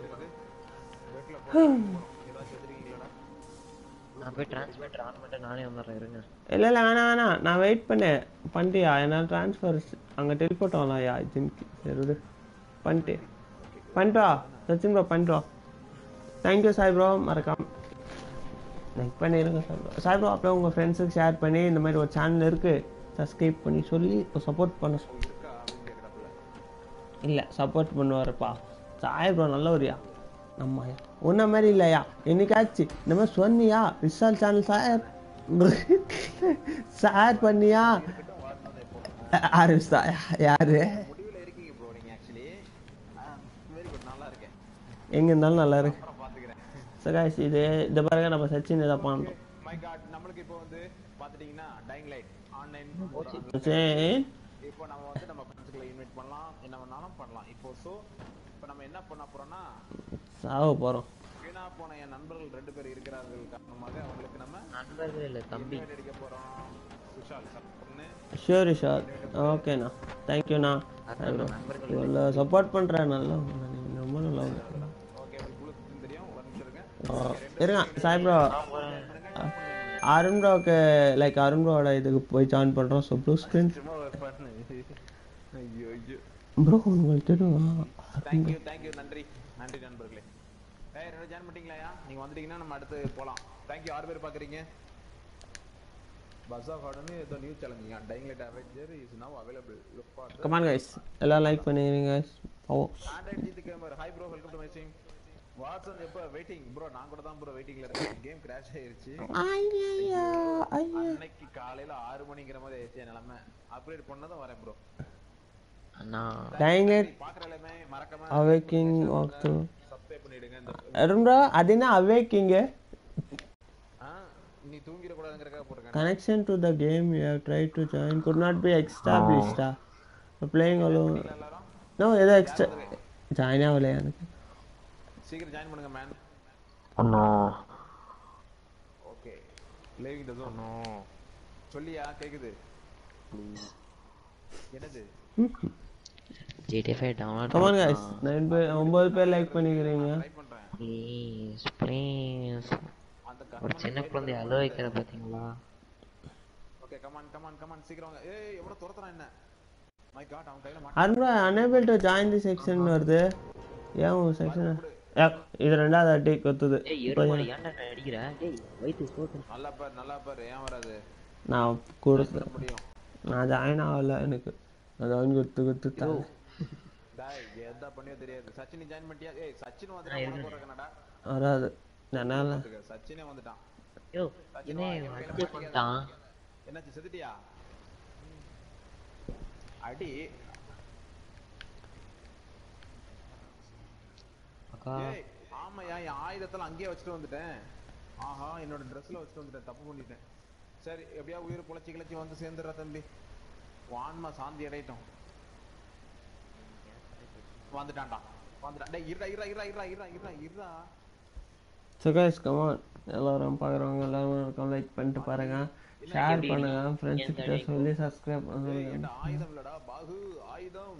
நான் போய் டிரான்ஸ்மிட்டர் ஆன் பண்ணிட்டு நானே வந்துடுறேன் இருங்க இல்லை இல்லை வேணாம் வேணாம் நான் வெயிட் பண்ணேன் பண்ணிட்டியா என்னால் ட்ரான்ஸ்ஃபர் அங்கே டெலிபோர்ட் ஆகலாம்யா ஜிம்க்கு சரி விடு பண்ணிட்டு பண்ணிட்டு வா சச்சின் ப்ரோ பண்ணிட்டு வா தேங்க்யூ சாய் ப்ரோ மறக்காம லைக் பண்ணிடுங்க சாய் ப்ரோ சாய் ப்ரோ அப்படியே உங்கள் ஃப்ரெண்ட்ஸுக்கு ஷேர் பண்ணி இந்த மாதிரி ஒரு சேனல் இருக்குது சப்ஸ்கிரைப் பண்ணி சொல்லி சப்போர்ட் பண்ண சொல்லு இல்லை சப்போர்ட் பண்ணுவாருப்பா சாய் ப்ரோ நல்லவரியா நம்மயா உன்ன மாதிரி இல்லையா என்னைக்காச்சு இந்த மாதிரி சொன்னியா விஷால் சேனல் சார் ஷேர் பண்ணியா யாரு சா- யாரு முடிவுல இருக்கீங்க ப்ரோ நீங்க ஆக்சுவலி வெரி குட் நல்லா இருக்கேன் எங்க இருந்தாலும் நல்லா இருக்கு அப்புறம் பாத்துக்கிறேன் ஸோ guys இது இந்த பாருங்க நம்ம சச்சின் இதை பண்ணுறோம் மை காட் நம்மளுக்கு இப்போ வந்து பாத்துட்டீங்கன்னா டைங் லைட் ஆன்லைன் சரி இப்போ நம்ம வந்து நம்ம ஃப்ரெண்ட்ஸ்களை இன்வைட் பண்ணலாம் என்ன வேணாலும் பண்ணலாம் இப்போ ஸோ இப்போ நம்ம என்ன பண்ண போறோம்னா சாவ போகிறோம் வீணா போன என் நண்பர்கள் ரெண்டு பேர் இருக்கிறார்கள் காரணமாக அவங்களுக்கு நம்ம நண்பர்கள் இல்லை தம்பி invite அடிக்க போறோம் விஷால் சப்னு ஷியோர் ஷியோர் ஓகேண்ணா தேங்க்யூண்ணா இவ்வளோ சப்போர்ட் பண்ணுறேன் நல்லா நீங்க ரொம்ப நல்லா ஓகே உங்களுக்கு தெரியும் ஒரு நிமிஷம் இருங்க ஆ, இருங்க சாய் ப்ரோ அருண் ப்ரோக்கு லைக் அருண் ப்ரோட இதுக்கு போய் ஜாயின் பண்ணுறோம் ஸோ ப்ளூ ஸ்க்ரீன் சும்மா ஒரு பண்ணு ஐயோ ஐயோ ப்ரோ உங்களுக்கு தெரியும் தேங்க்யூ தேங்க்யூ நன்றி நன்றி நண்பர்களே ஏய் ரெண்டு ஜாயின் பண்ணிட்டீங்களாயா நீங்க வந்துட்டீங்கன்னா நம்ம அடுத்து போலாம் தேங்க்யூ ஆறு பேர் பாக்குறீங்க பஸ் ஆஃப் ஆர்டர்னு ஏதோ new challenging dying light avenger is now available come on guys எல்லாம் லைக் பண்ணிடுங்க பாவம் Android Jithu gamer hi bro welcome to my stream what's up எப்போ வெயிட்டிங் ப்ரோ நான் கூட தான் ப்ரோ வெயிட்டிங்ல இருக்கேன் கேம் கிராஷ் ஆயிருச்சு ஐயா ஐயா அன்னைக்கு காலையில ஆறு மணிங்கிற மாதிரி ஆயிடுச்சு என் நிலைமை அப்கிரேட் பண்ணதும் வரேன் ப்ரோ அண்ணா Dying Light பாக்குற எல்லாமே மறக்காம அவேக்கிங் வாக் த்ரூ சப்ஸ்கிரைப் பண்ணிடுங்க இந்த அருண் ப்ரோ அது என்ன அவேக்கிங்க ஆ, நீ தூங்கிட கூடாதுங்கறதுக்காக போட்டுருக்கேன் connection to the game you have try to join could not be எக்ஸ்டாப்ளிஷ்டா பிளேயிங் அலோன் நோ ஏதோ எக்ஸ்ட்ரா ஜாயின் ஆகலையா எனக்கு சீக்கிரம் ஜாயின் பண்ணுங்க மேன் அண்ணா ஓகே லேவிங் த ஜோன் சொல்லியா கேக்குது என்னது GT five download come on guys nine பேர் ஒன்பது பேர் லைக் பண்ணிக்கிறீங்க ட்ரை பண்றேன் ப்ளீஸ் ப்ளீஸ் அந்த ஒரு சின்ன குழந்தை அழ வைக்கிற பார்த்தீங்களா ஓகே கமான் கமான் கமான் சீக்கிரம் வாங்க ஏய் எவ்வளவு துரத்துறான் என்ன மை காட் அவன் கையில மாட்ட Arun bro unable to join the section வருது ஏன் உன் செக்ஷன் இது ரெண்டாவது அடி கொத்துது ஏய் எருமாடு ஏன்டா நான் அடிக்கிற டேய் வயித்து போட்டு நல்லா பாரு நல்லா பாரு ஏன் வராது நான் கொடுத்தேன் முடியும் நான் ஜாயின் ஆகல எனக்கு நான் ஜாயின் கொடுத்து கொடுத்து தரேன். டாய் எதா பண்ணியோ தெரியாது சச்சின் ஜாயின் பண்ணிட்டியா ஏய் சச்சின் வந்துட்டான் உனக்கு ஒரு கனடா வராது என்னால் சச்சினே வந்துட்டான் யோ என்ன அடிச்சே பண்ணிட்டான் என்னாச்சு செத்துட்டியா அடி அக்கா ஏய் ஆமாயா என் ஆயுதத்தெல்லாம் அங்கேயே வச்சுட்டு வந்துட்டேன் ஆஹா என்னோட ட்ரெஸ்ல வச்சுட்டு வந்துட்டேன் தப்பு பண்ணிட்டேன் சரி எப்படியா உயிர் புழைச்சி கிளச்சி வந்து சேர்ந்துடுற தம்பி உன் ஆன்மா சாந்தி அடையட்டும் வந்துட்டான்டா வந்துட்டான் டேய் இருடா இருடா இருடா இருடா இருடா இருடா இருடா ஸோ கைஸ் கமான் எல்லாரும் பார்க்குறவங்க எல்லாரும் லைக் பண்ணிட்டு பாருங்க ஷேர் பண்ணுங்க ஃப்ரெண்ட்ஸ் கிட்ட சொல்லி சப்ஸ்கிரைப் ஏய், பண்ணுங்க என்கிட்ட ஆயுதம் இல்லடா பாகு ஆயுதம்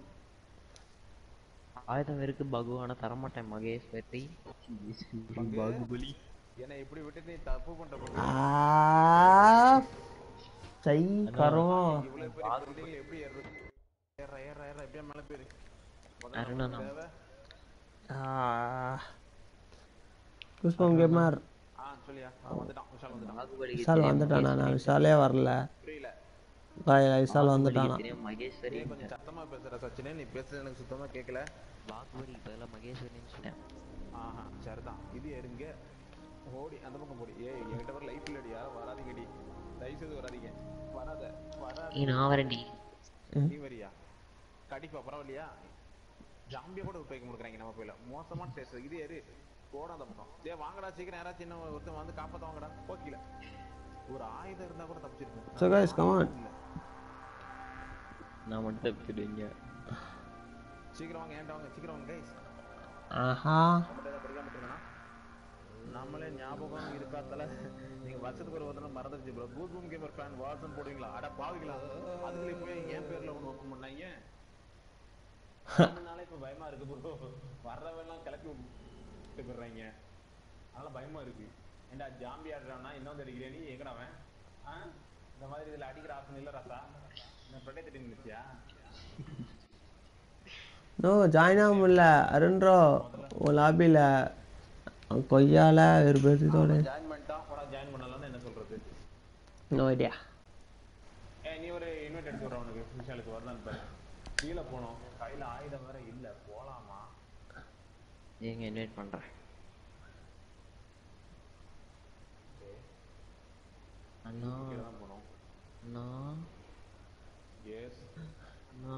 ஆயுதம் இருக்கு பகு ஆனா தரமாட்டேன் மகேஷ் வெற்றி பாகுபலி என்னை இப்படி விட்டு நீ தப்பு பண்ற பாரு. ஆ சை கரம் இவ்வளவு பெரிய பில்டிங்ல எப்படி ஏறுறது ஏற ஏற ஏற எப்படியா மேல போயிரு முதல்ல அருணா நமக்கு தேவை புஷ்பம் கேமர் ஆ சொல்லியா ஆ, வந்துட்டான் விஷால் வந்துட்டான் பாகுபலிக்கு விஷால் தெரியும் வந்துட்டானா நான் விஷாலே வரல புரியல பாய் விஷால் பாகுபலிக்கு வந்துட்டானா தெரியும் மகேஸ்வரி நீ கொஞ்சம் சத்தமா பேசுற சச்சினே நீ பேசுறது எனக்கு சுத்தமா கேட்கல பாகுபலிக்கு பதிலா மகேஸ்வரின்னு சொன்னேன் ஆஹா சரிதான் இது எருங்க ஓடி அந்த பக்கம் போடி ஏய் என்கிட்ட வர லைஃப் இல்லடி யாரும் வராதீங்கடி தயவு செய்து வராதீங்க வராத வராத ஏய் நான் வரேன்டி நீ வரியா கடிப்பா பரவாயில்லையா ஜாம்பியா கூட உப்பைக்க முடிக்கிறாங்க நம்ம போயில மோசமான டேஸ்ட் இது ஏறு போட அந்த பக்கம் டேய் வாங்கடா சீக்கிரம் யாராச்சும் இன்னும் ஒருத்தன் வந்து காப்பாத்த வாங்கடா போக்கில ஒரு ஆயுதம் இருந்தா கூட தப்பிச்சிருக்கும் So guys, come on. இல்ல. நான் மட்டும் தப்பிச்சிடுவீங்க சீக்கிரம் வாங்க ஏன்டா வாங்க சீக்கிரம் வாங்க கைஸ் ஆஹா படிக்காம இருக்கா நம்மளே ஞாபகம் இருக்காத்தல நீங்க வருஷத்துக்கு ஒரு ஒரு மறந்துருச்சு bro goose boom gamer fan WhatsApp போடுவீங்களா அட பாவீங்களா அதுக்குள்ள போய் என் பேர்ல ஒன்று ஓப்பன் பண்ணாங்க அதனால இப்ப பயமா இருக்கு ப்ரோ வர்றவெல்லாம் கிளப்பி விட்டு போடுறாங்க அதனால பயமா இருக்கு ஏண்டா ஜாம்பி ஆடுறான்னா இன்னும் அடிக்கிறேன் நீ எங்கடா அவன் ஆ இந்த மாதிரி இதுல அடிக்கிற ஆப்ஷன் இல்ல ராசா நான் ப்ரொடெக்ட் திட்டி நினைச்சியா நோ ஜாயின் ஆக முடியல அருண்ரோ உன் லாபியில் கொய்யால ஒரு பேர்த்தோட ஜாயின் பண்ணிட்டான் போடா ஜாயின் பண்ணலாம்னு என்ன சொல்றது நோ ஐடியா ஏய் நீ ஒரு இன்வைட் எடுத்து விடுற உனக்கு விஷாலுக்கு வரலான்னு பாரு கீழே போனோம் கையில ஆயுதம் வேற இல்ல போலாமா ஏங்க இன்வைட் பண்றேன் அண்ணா கீழே தான் போனோம் அண்ணா எஸ் அண்ணா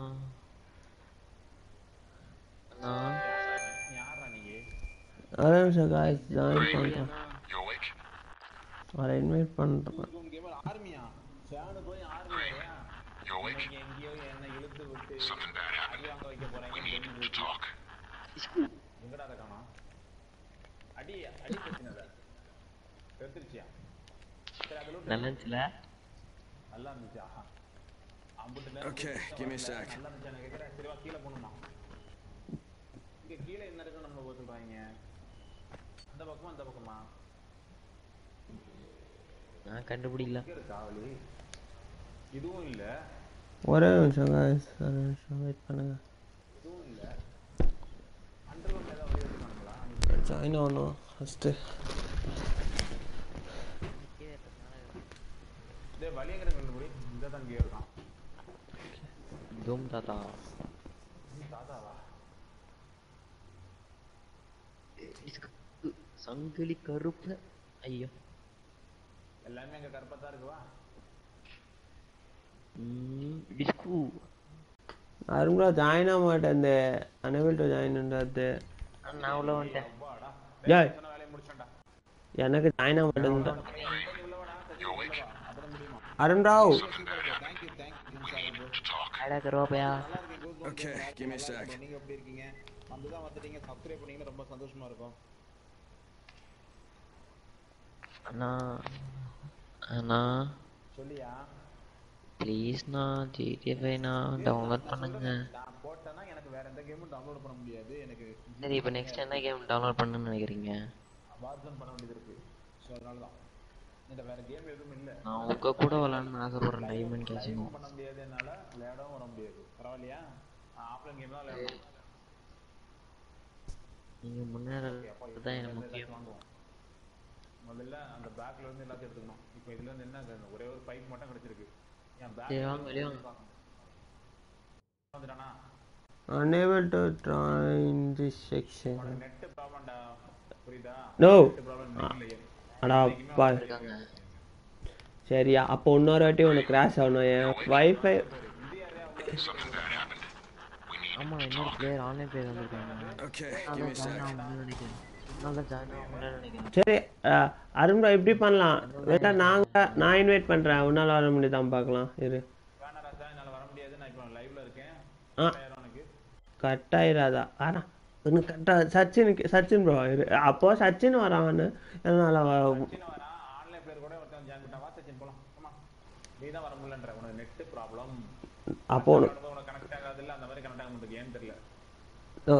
அண்ணா யாரா நீ ஒரே நிமிஷம் காய்ஸ் ஜாயின் பண்ணுறேன் You awake? அவரை இன்வைட் பண்ணுறேன் ரூம் கேமர் ஆர்மியா ஃபேனு போய் ஆர்மி You awake? நீங்க எங்கேயோ என்ன இழுத்து விட்டு Something bad அடி happened. வாங்க வைக்க போறாங்க We need to talk. எங்கடா அதை காணோம் அடி அடி பிரச்சனை எடுத்துருச்சியா சரி அது லூட்டு நல்லா இருந்துச்சுல நல்லா இருந்துச்சா அம்புட்டு நேரம் Okay, குடிச்சிட்டு give me a வரல. sec. நல்லா இருந்துச்சா நான் கேட்குறேன் சரி வா கீழே போகணுமா இங்க கீழே என்ன இருக்குன்னு நம்ம போக சொல்றாங்க அந்த பக்கமா அந்த பக்கமா நான் கண்டுபிடிக்கல இங்க இருக்கா வழி இதுவும் இல்ல ஒரே நிமிஷம் காய்ஸ் ஒரு நிமிஷம் வெயிட் பண்ணுங்க இதுவும் இல்ல அண்டர்கிரவுண்ட் ஏதாவது வழி வச்சிருக்காங்களா ஜாயின் ஆகணும் ஃபஸ்ட்டு டேய் வழி எங்க கண்டுபிடி இந்த தான் இங்கே இருக்கான் தூம் தாத்தா நீ தாத்தாவா சங்கிலி கருப்பு ஐயோ எல்லாமே எங்க கருப்பத்தா இருக்குவா ம், டிஸ்கு அருண் ப்ரோ ஜாயின் ஆக மாட்டேன் இந்த அனபிள் டு ஜாயின்ன்றது நான் உள்ள வந்துட்டேன் அப்பாடா ஏய் சொன்ன வேலையை முடிச்சேன்டா எனக்கு ஜாயின் ஆக மாட்டேங்குது You awake? அப்புறம் முடியுமா Arun Rao Something bad happened. Thank you thank you We need to talk. அடா கருவாப்பையா நல்லா இருக்கேன் goose Okay, give me a sec. நீங்க எப்படி இருக்கீங்க வந்துதான் வந்துட்டீங்க சப்ஸ்கிரைப் பண்ணீங்கன்னா ரொம்ப சந்தோஷமா இருக்கும் அண்ணா அண்ணா சொல்லியா ப்ளீஸ்ண்ணா ஜிடிஎஃப்ஐண்ணா டவுன்லோட் பண்ணுங்க நான் போட்டேன்னா எனக்கு வேற எந்த கேமும் டவுன்லோட் பண்ண முடியாது எனக்கு சரி இப்போ நெக்ஸ்ட் என்ன கேம் டவுன்லோட் பண்ணுன்னு நினைக்கிறீங்க வாட்ஸ்அப் பண்ண வேண்டியது இருக்கு ஸோ அதனால தான் இந்த வேற கேம் எதுவும் இல்லை நான் உங்க கூட விளாட்ணும்னு ஆசைப்படுறேன் டைமண்ட் கேசினோ பண்ண முடியாது என்னால விளையாடவும் வர முடியாது பரவாயில்லையா ஆஃப்லைன் கேம் தான் விளையாடணும் நீங்க முன்னேறது தான் எனக்கு முக்கியம் வாங்குவோம் முதல்ல அந்த பேக்ல இருந்து எல்லாத்தையும் எடுத்துக்கணும் இப்போ இதுல இருந்து என்ன இந்த ஒரே ஒரு பைப் மட்டும் கிடைச்சிருக்கு என் சரி வாங்க வெளியே வாங்க பேக் வந்துட்டானா unable to join this section net ப்ராப்ளம்டா புரியுதா No. நெட் ப்ராப்ளம் இல்லையே அடா அப்பா இருக்காங்க சரியா அப்போ இன்னொரு வாட்டி உனக்கு கிராஷ் ஆகணும் என் wifi Something bad happened. We need ஆமா இன்னொரு பிளேயர் ஆன்லைன் பிளேயர் வந்திருக்காங்க Okay, give me a join sec. ஆகணும்னு நினைக்கிறேன் அதனால ஜாயின் ஆகணும்னு நினைக்கிறேன் சரி அஹ், அருண் bro இப்படி பண்ணலாம் வேணா நாங்க நான் இன்வைட் பண்றேன் உன்னால வர முடியுதான் பார்க்கலாம் இரு வேணா ராஜா என்னால வர முடியாது நான் இப்போ லைவ்ல இருக்கேன் ஆ ஆயிரம் உனக்கு கட் ஆயிராதா ஆனா இன்னும் கரெக்டா சச்சினுக்கு சச்சின் ப்ரோ இரு அப்போ சச்சின் வரான்னு என்னால வ- சின்ன வரா ஆன்லைன் பிளேயர் கூட ஒருத்தன் ஜாயின் பண்ணா வா சச்சின் போலாம் ஆமா நீ தான் வர முடியலன்ற உனக்கு நெட் ப்ராப்ளம் அப்போ உன- உனக்கு கனெக்ட் ஆகாது இல்ல அந்த மாதிரி கனெக்ட் ஆக மாட்டேங்குது ஏன்னு தெரியல ஓ,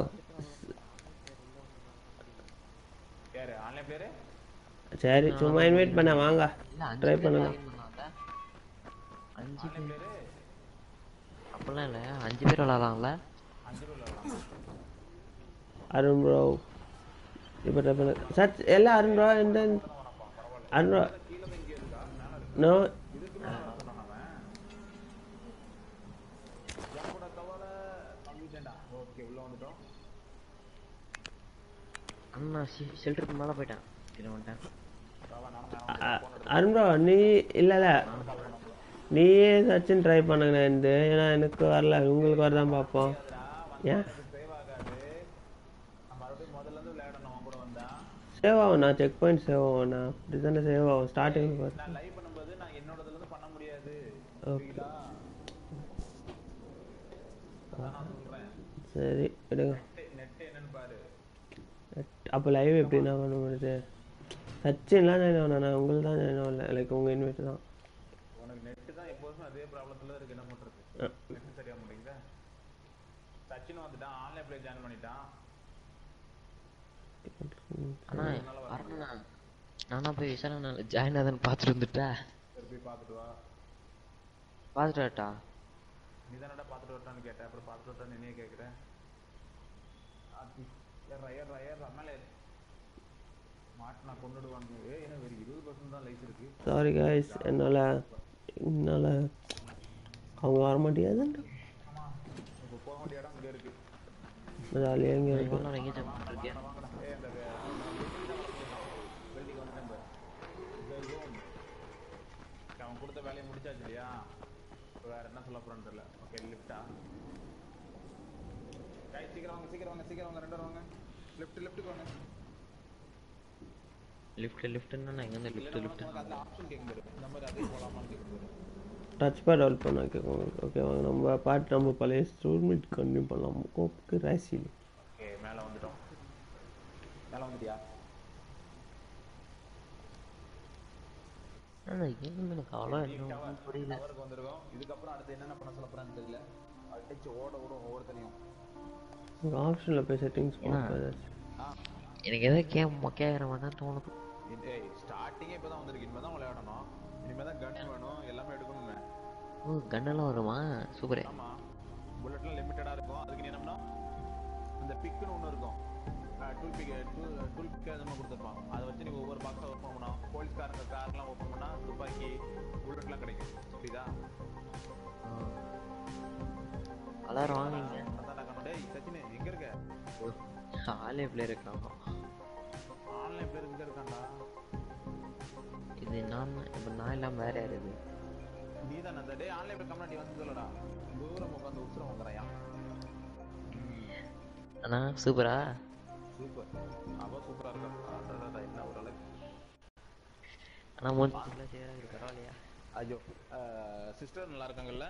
யாரு ஆன்லைன் பிளேயர் சரி சும்மா இன்வைட் பண்ண வாங்க இல்ல அஞ்சு ட்ரை பேர் பண்ணுங்க login பண்ணலாம்ல அஞ்சு ஆன்லைன் பேர் பிளேயர் அப்படிலாம் இல்ல அஞ்சு பேர் விளாடலாம்ல அஞ்சு ரூபா விளையாடலாம் அருண் ப்ரோ இப்போ ட்ரை பண்ண சச் எல்லாம் அருண் ப்ரோ இந்த அருணா நோ கூட கவலை கம்மிட்டேன்டா ஓகே உள்ள வந்துட்டோம் அண்ணா ஷெல்டருக்கு மேலே போயிட்டான் கீழே வந்துட்டேன் அருண்ப்ரோ நீ இல்ல இல்ல நீயே சச்சின் ட்ரை பண்ணுங்க இந்த ஏன்னா எனக்கு வரல உங்களுக்கு வரதான் பார்ப்போம் ஏன் சேவ் ஆகாது நான் மறுபடியும் முதல்ல இருந்து விளையாடணும் அவன் கூட வந்தா சேவ் ஆகும்ண்ணா செக் பாயிண்ட் சேவ் ஆகும்ண்ணா அப்படி தானே சேவ் ஆகும் ஸ்டார்டிங் நான் லைவ் பண்ணும்போது நான் என்னோடதுல இருந்து பண்ண முடியாது ஓகே புரியுதா அதான் நான் சொல்றேன் சரி எடுங்க நெட் என்னன்னு பாரு அப்போ லைவ் எப்படிண்ணா பண்ண முடியுது சச்சின்லாம் ஜாயின் ஆகணும் நான் உங்களுக்கு தான் ஜாயின் ஆகல லைக் உங்கள் இன்வைட் தான் உனக்கு நெட் தான் எப்போதுமே அதே ப்ராப்ளத்துல இருக்கு என்ன பண்றது நெட் சரியா மாட்டேங்குதா சச்சின் வந்துட்டான் ஆன்லைன் பிளே ஜாயின் பண்ணிட்டான் அண்ணா வரணுண்ணா நானா போய் விசாரணை ஜாயின் ஆகுதுன்னு பார்த்துட்டு வந்துட்டேன் சரி போய் பார்த்துட்டு வா பார்த்துட்டு வரட்டா நீ தானடா பார்த்துட்டு வரட்டான்னு கேட்டேன் அப்புறம் பார்த்துட்டு வரட்டான்னு என்னையே கேட்குறேன் ஏறா ஏறா ஏறா மேலே ஏறு. மாட்டினா கொண்டுடுவாங்க ஏ என்ன வெறும் இருபது பர்சன்ட் தான் லைஃப் இருக்கு சாரி கைஸ் என்னால் என்னால் அவங்க வர மாட்டேங்குது இப்போ போக வேண்டிய இடம் இங்கே இருக்கு ஜாலியாக இங்கே இருக்கு இவ்வளோ நேரம் எங்கே ஜம்ப் பண்ணிருக்கேன் ஏ அந்த பில்டிங் வந்து நம்ம அவன் கொடுத்த வேலையை முடிச்சாச்சு இல்லையா இப்போ வேற என்ன சொல்ல போறேன்னு தெரியல ஓகே லிஃப்டா கை சீக்கிரம் வாங்க சீக்கிரம் வாங்க சீக்கிரம் வாங்க ரெண்டு பேரும் வாங்க லெஃப்ட் லெஃப்ட்டுக்கு வாங்க லிஃப்ட் லிஃப்ட்னா எங்கேருந்து லிஃப்ட் லிஃப்ட் உனக்கு அதில் ஆப்ஷன் கேட்கும் பாரு இந்த மாதிரி அதே போகலாமான்னு கேட்கும் பாரு டச் பேட் டெவலப் பண்ண கேட்கும் ஓகே வாங்க நம்ம பாட்டு நம்ம பழைய ஸ்டூடெண்ட் கண்டினியூ பண்ணலாம் ஓகே ராசியில் ஓகே மேலே வந்துட்டோம் மேலே வந்துட்டியா ஆனால் என்ன எனக்கு அவ்வளோ என்ன புரியல டவருக்கு வந்திருக்கோம் இதுக்கப்புறம் அடுத்து என்னென்ன பண்ண சொல்ல போறான்னு தெரியல அடிச்சு ஓட விடும் ஒவ்வொருத்தனையும் ஆப்ஷனில் போய் செட்டிங்ஸ் போட்டு எனக்கு எதோ கேம் மொக்கையாகிற மாதிரி தான் தோணுது இது- ஏய் ஸ்டார்டிங்கே இப்போ தான் வந்திருக்கு இனிமேல் தான் விளையாடணும் இனிமேல் தான் கன் வேணும் எல்லாமே எடுக்கணுமே ஓ கன்னெல்லாம் வருமா சூப்பரே ஆமா புல்லட்லாம் லிமிட்டடாக இருக்கும் அதுக்கு நீ என்ன பண்ணணும் இந்த பிக்குன்னு ஒன்று இருக்கும் டூல் பிக் டூல் பிக் அந்த மாதிரி கொடுத்துருப்பான் அதை வச்சு நீ ஒவ்வொரு பாக்ஸாக ஓப்பன் பண்ணணும் போலீஸ்காரங்க கார்லாம் ஓப்பன் பண்ணா துப்பாக்கி புல்லட்லாம் கிடைக்கும் புரியுதா எல்லாரும் வாங்குங்க அதான் நான் கண்ணு டேய் சச்சின் எங்க இருக்க ஆலே பிளேயர் இருக்காங்க ஆன்லைன் பிளேயர் எங்க இருக்கான்டா இது நான் இப்போ நான் இல்லாமல் வேற யார் இது நீ தான் அந்த டே ஆன்லைன் பிளேயர் கம்யூனிட்டி வந்து சொல்லடா தூரம் உட்காந்து உசுரம் உட்காரையா அண்ணா சூப்பரா சூப்பர் அவ சூப்பரா இருக்கா அடடடா, என்ன ஒரு அழகு அண்ணா மூணு செய்யறாங்க இது பரவாயில்லையா ஐயோ சிஸ்டர் நல்லா இருக்காங்கல்ல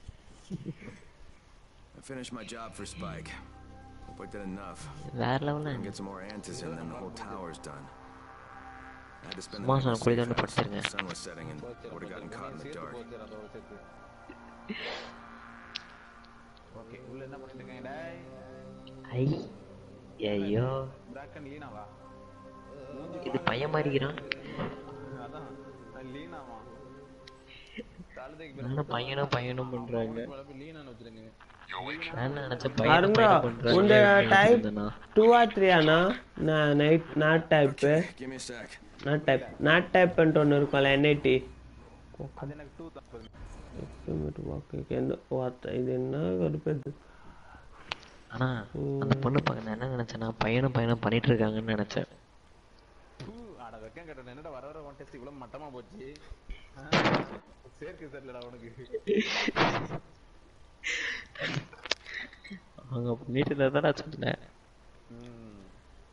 I finished my job for Spike. Hope I did enough. வேற லெவலில் And get some more antis in, then the whole tower's done. I had to spend the சும்மா night in சொன்ன a குழி safe தோண்டி house. படுத்துருங்க The sun was setting and would have gotten caught in the dark. Okay உள்ள என்ன பண்ணிட்டு இருக்கீங்க டேய் ஐ ஐயோ பிராக்கன் லீனாவா இது பையன் மாதிரி இருக்கிறான் அதான் அது லீனாவா தலதைக்கு நானும் பையனும் பையனும் பண்றாங்க லீனான்னு வச்சிருங்க நான் நினைச்ச பையனும் அருண்ரா பையனும் உண்ட பண்றாங்க டைப் டூ ஆர் த்ரீயாண்ணா நான் night not type Give me a sec. Not type not டைப்ன்ட்டு ஒன்று இருக்கும்ல என்ஐடி அது எனக்கு டூ தான் எஸ்டிமேட் வாக்கு எந்த வார்த்தை இது என்ன கடுப்பது ஆனா அந்த பொண்ணு பார்க்க நான் என்ன நினைச்சேன்னா பையனும் பையனும் பண்ணிட்டு இருக்காங்கன்னு நினைச்சேன் பூ, அட வெக்கம் கேட்டேன் என்னடா வர வர ஒன் டெஸ்ட் இவ்வளவு மட்டமா போச்சு ஆ, சேர்க்கை சரியில்லடா உனக்கு அவங்க பண்ணிட்டு இருந்தா நான் சொன்னேன் ம்.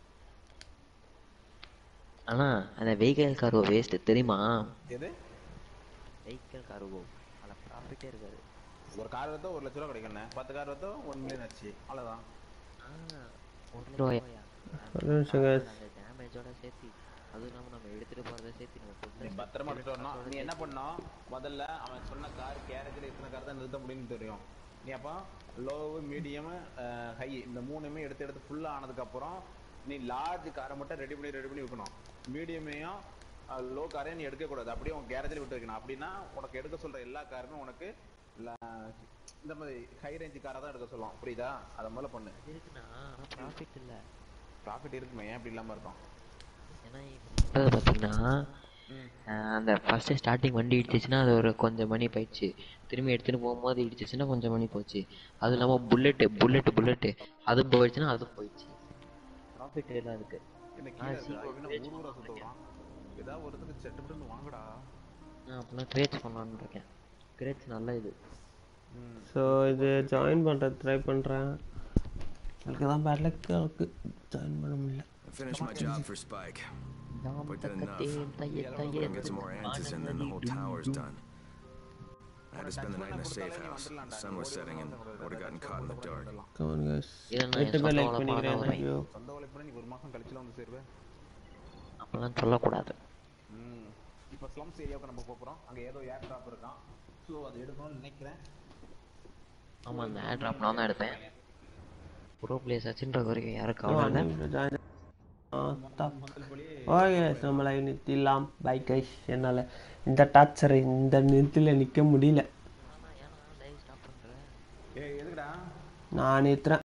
ஆனா அந்த வெஹிக்கல் கார்கோ வேஸ்ட் தெரியுமா எது வெஹிக்கல் கார்கோ அதில் ப்ராஃபிட்டே இருக்காது ஒரு கார் வித்தா ஒரு லட்ச ரூபா கிடைக்கும்ண்ணே பத்து கார் வித்தா ஒன் மில்லியன் ஆச்சு அவ்வளவுதான் ஒரு ரூபாயா ஒரு நிமிஷம் guys. அந்த டேமேஜோட சேர்த்து அதுவும் இல்லாம நம்ம எடுத்துட்டு போறதை சேர்த்து நம்ம நீ food பத்திரமா எடுத்துட்டு வரணும் நீ என்ன பண்ணணும் முதல்ல அவன் சொன்ன கார் கேரேஜில் இத்தனை கார் தான் நிறுத்த முடியும்னு தெரியும் நீ அப்போ லோவு மீடியம் ஹை இந்த மூணுமே எடுத்து எடுத்து ஃபுல்லாக ஆனதுக்கப்புறம் நீ லார்ஜ் காரை மட்டும் ரெடி பண்ணி ரெடி பண்ணி வைக்கணும் மீடியமையும் லோ காரையும் நீ எடுக்கக்கூடாது அப்படியே உன் கேரேஜில் விட்டு வைக்கணும் அப்படின்னா உனக்கு எடுக்க சொல்கிற எல்லா காருமே உனக்கு la- இந்த மாதிரி ஹை ரேஞ்ச் காரை தான் எடுக்க சொல்லுவோம் புரியுதா அதை முதல்ல பண்ணு இருக்குண்ணா ஆனா ப்ராஃபிட் இல்ல ப்ராஃபிட் இருக்குமே ஏன் இப்படி இல்லாமல் இருக்கும் ஏன்னா இப்போ பார்த்தீங்கன்னா ஆஹ் அந்த ஃபர்ஸ்ட் ஸ்டார்டிங் வண்டி இடிச்சிச்சுன்னா அது ஒரு கொஞ்சம் மணி போயிடுச்சு திரும்பி எடுத்துன்னு போகும்போது இடிச்சிச்சுன்னா கொஞ்சம் மணி போச்சு அது இல்லாமல் புல்லெட்டு புல்லெட்டு புல்லெட்டு அதுவும் போயிடுச்சுன்னா அதுவும் போயிடுச்சு ப்ராஃபிட் எல்லாம் இருக்கு என்ன ஆ, கீழே சீக்கிரம் இருக்கா? trades இவன் ஊர் ஊரா பண்ணலாம்னு இருக்கேன். சுத்துறான் ஏதாவது ஒருத்தருக்கு செட்டுன்னு வாங்கடா நான் அப்படிலாம் ட்ரேட்ஸ் பண்ணலான்னு இருக்கேன் கிரேட்ஸ் நல்ல இது ஸோ இது ஜாயின் பண்ணுறது ட்ரை பண்ணுறேன் எனக்கு தான் பேட் லக் இருக்கு ஜாயின் பண்ண முடியல I finished my job for Spike. But did enough. Gonna get some more antis and then the whole tower's done. I had to spend the night in a safe house. The sun was setting and would have gotten caught in the dark. Come on guys இல்லைண்ணா, எட்டு என் பேர் லைக் சொந்த பண்ணிக்கிறேன் உழைப்பால தேங்க்யூ சொந்த உழைப்புனா நீ ஒரு மாசம் கழிச்சுல வந்து சேருவ அப்படிலாம் சொல்லக்கூடாது ம் இப்போ ஸ்லம்ஸ் ஏரியாவுக்கு நம்ம போக போறோம் அங்க ஏதோ ஏர் டிராப் இருக்கான் ஸோ அதை எடுக்கணும்னு நினைக்கிறேன் ஆமாம் அந்த ஏர் ட்ராப் நான் தான் எடுத்தேன் ப்ரோ பிளேஸ் ஆச்சுன்ற வரைக்கும் யாரும் கவலை இல்லை ஜாயின் ஓகே நம்ம லைவ் நிறுத்திடலாம் பை கைஸ் என்னால் இந்த டார்ச்சரை இந்த நிறுத்தில நிற்க முடியல ஏய் எதுக்குடா நான் நிறுத்துறேன்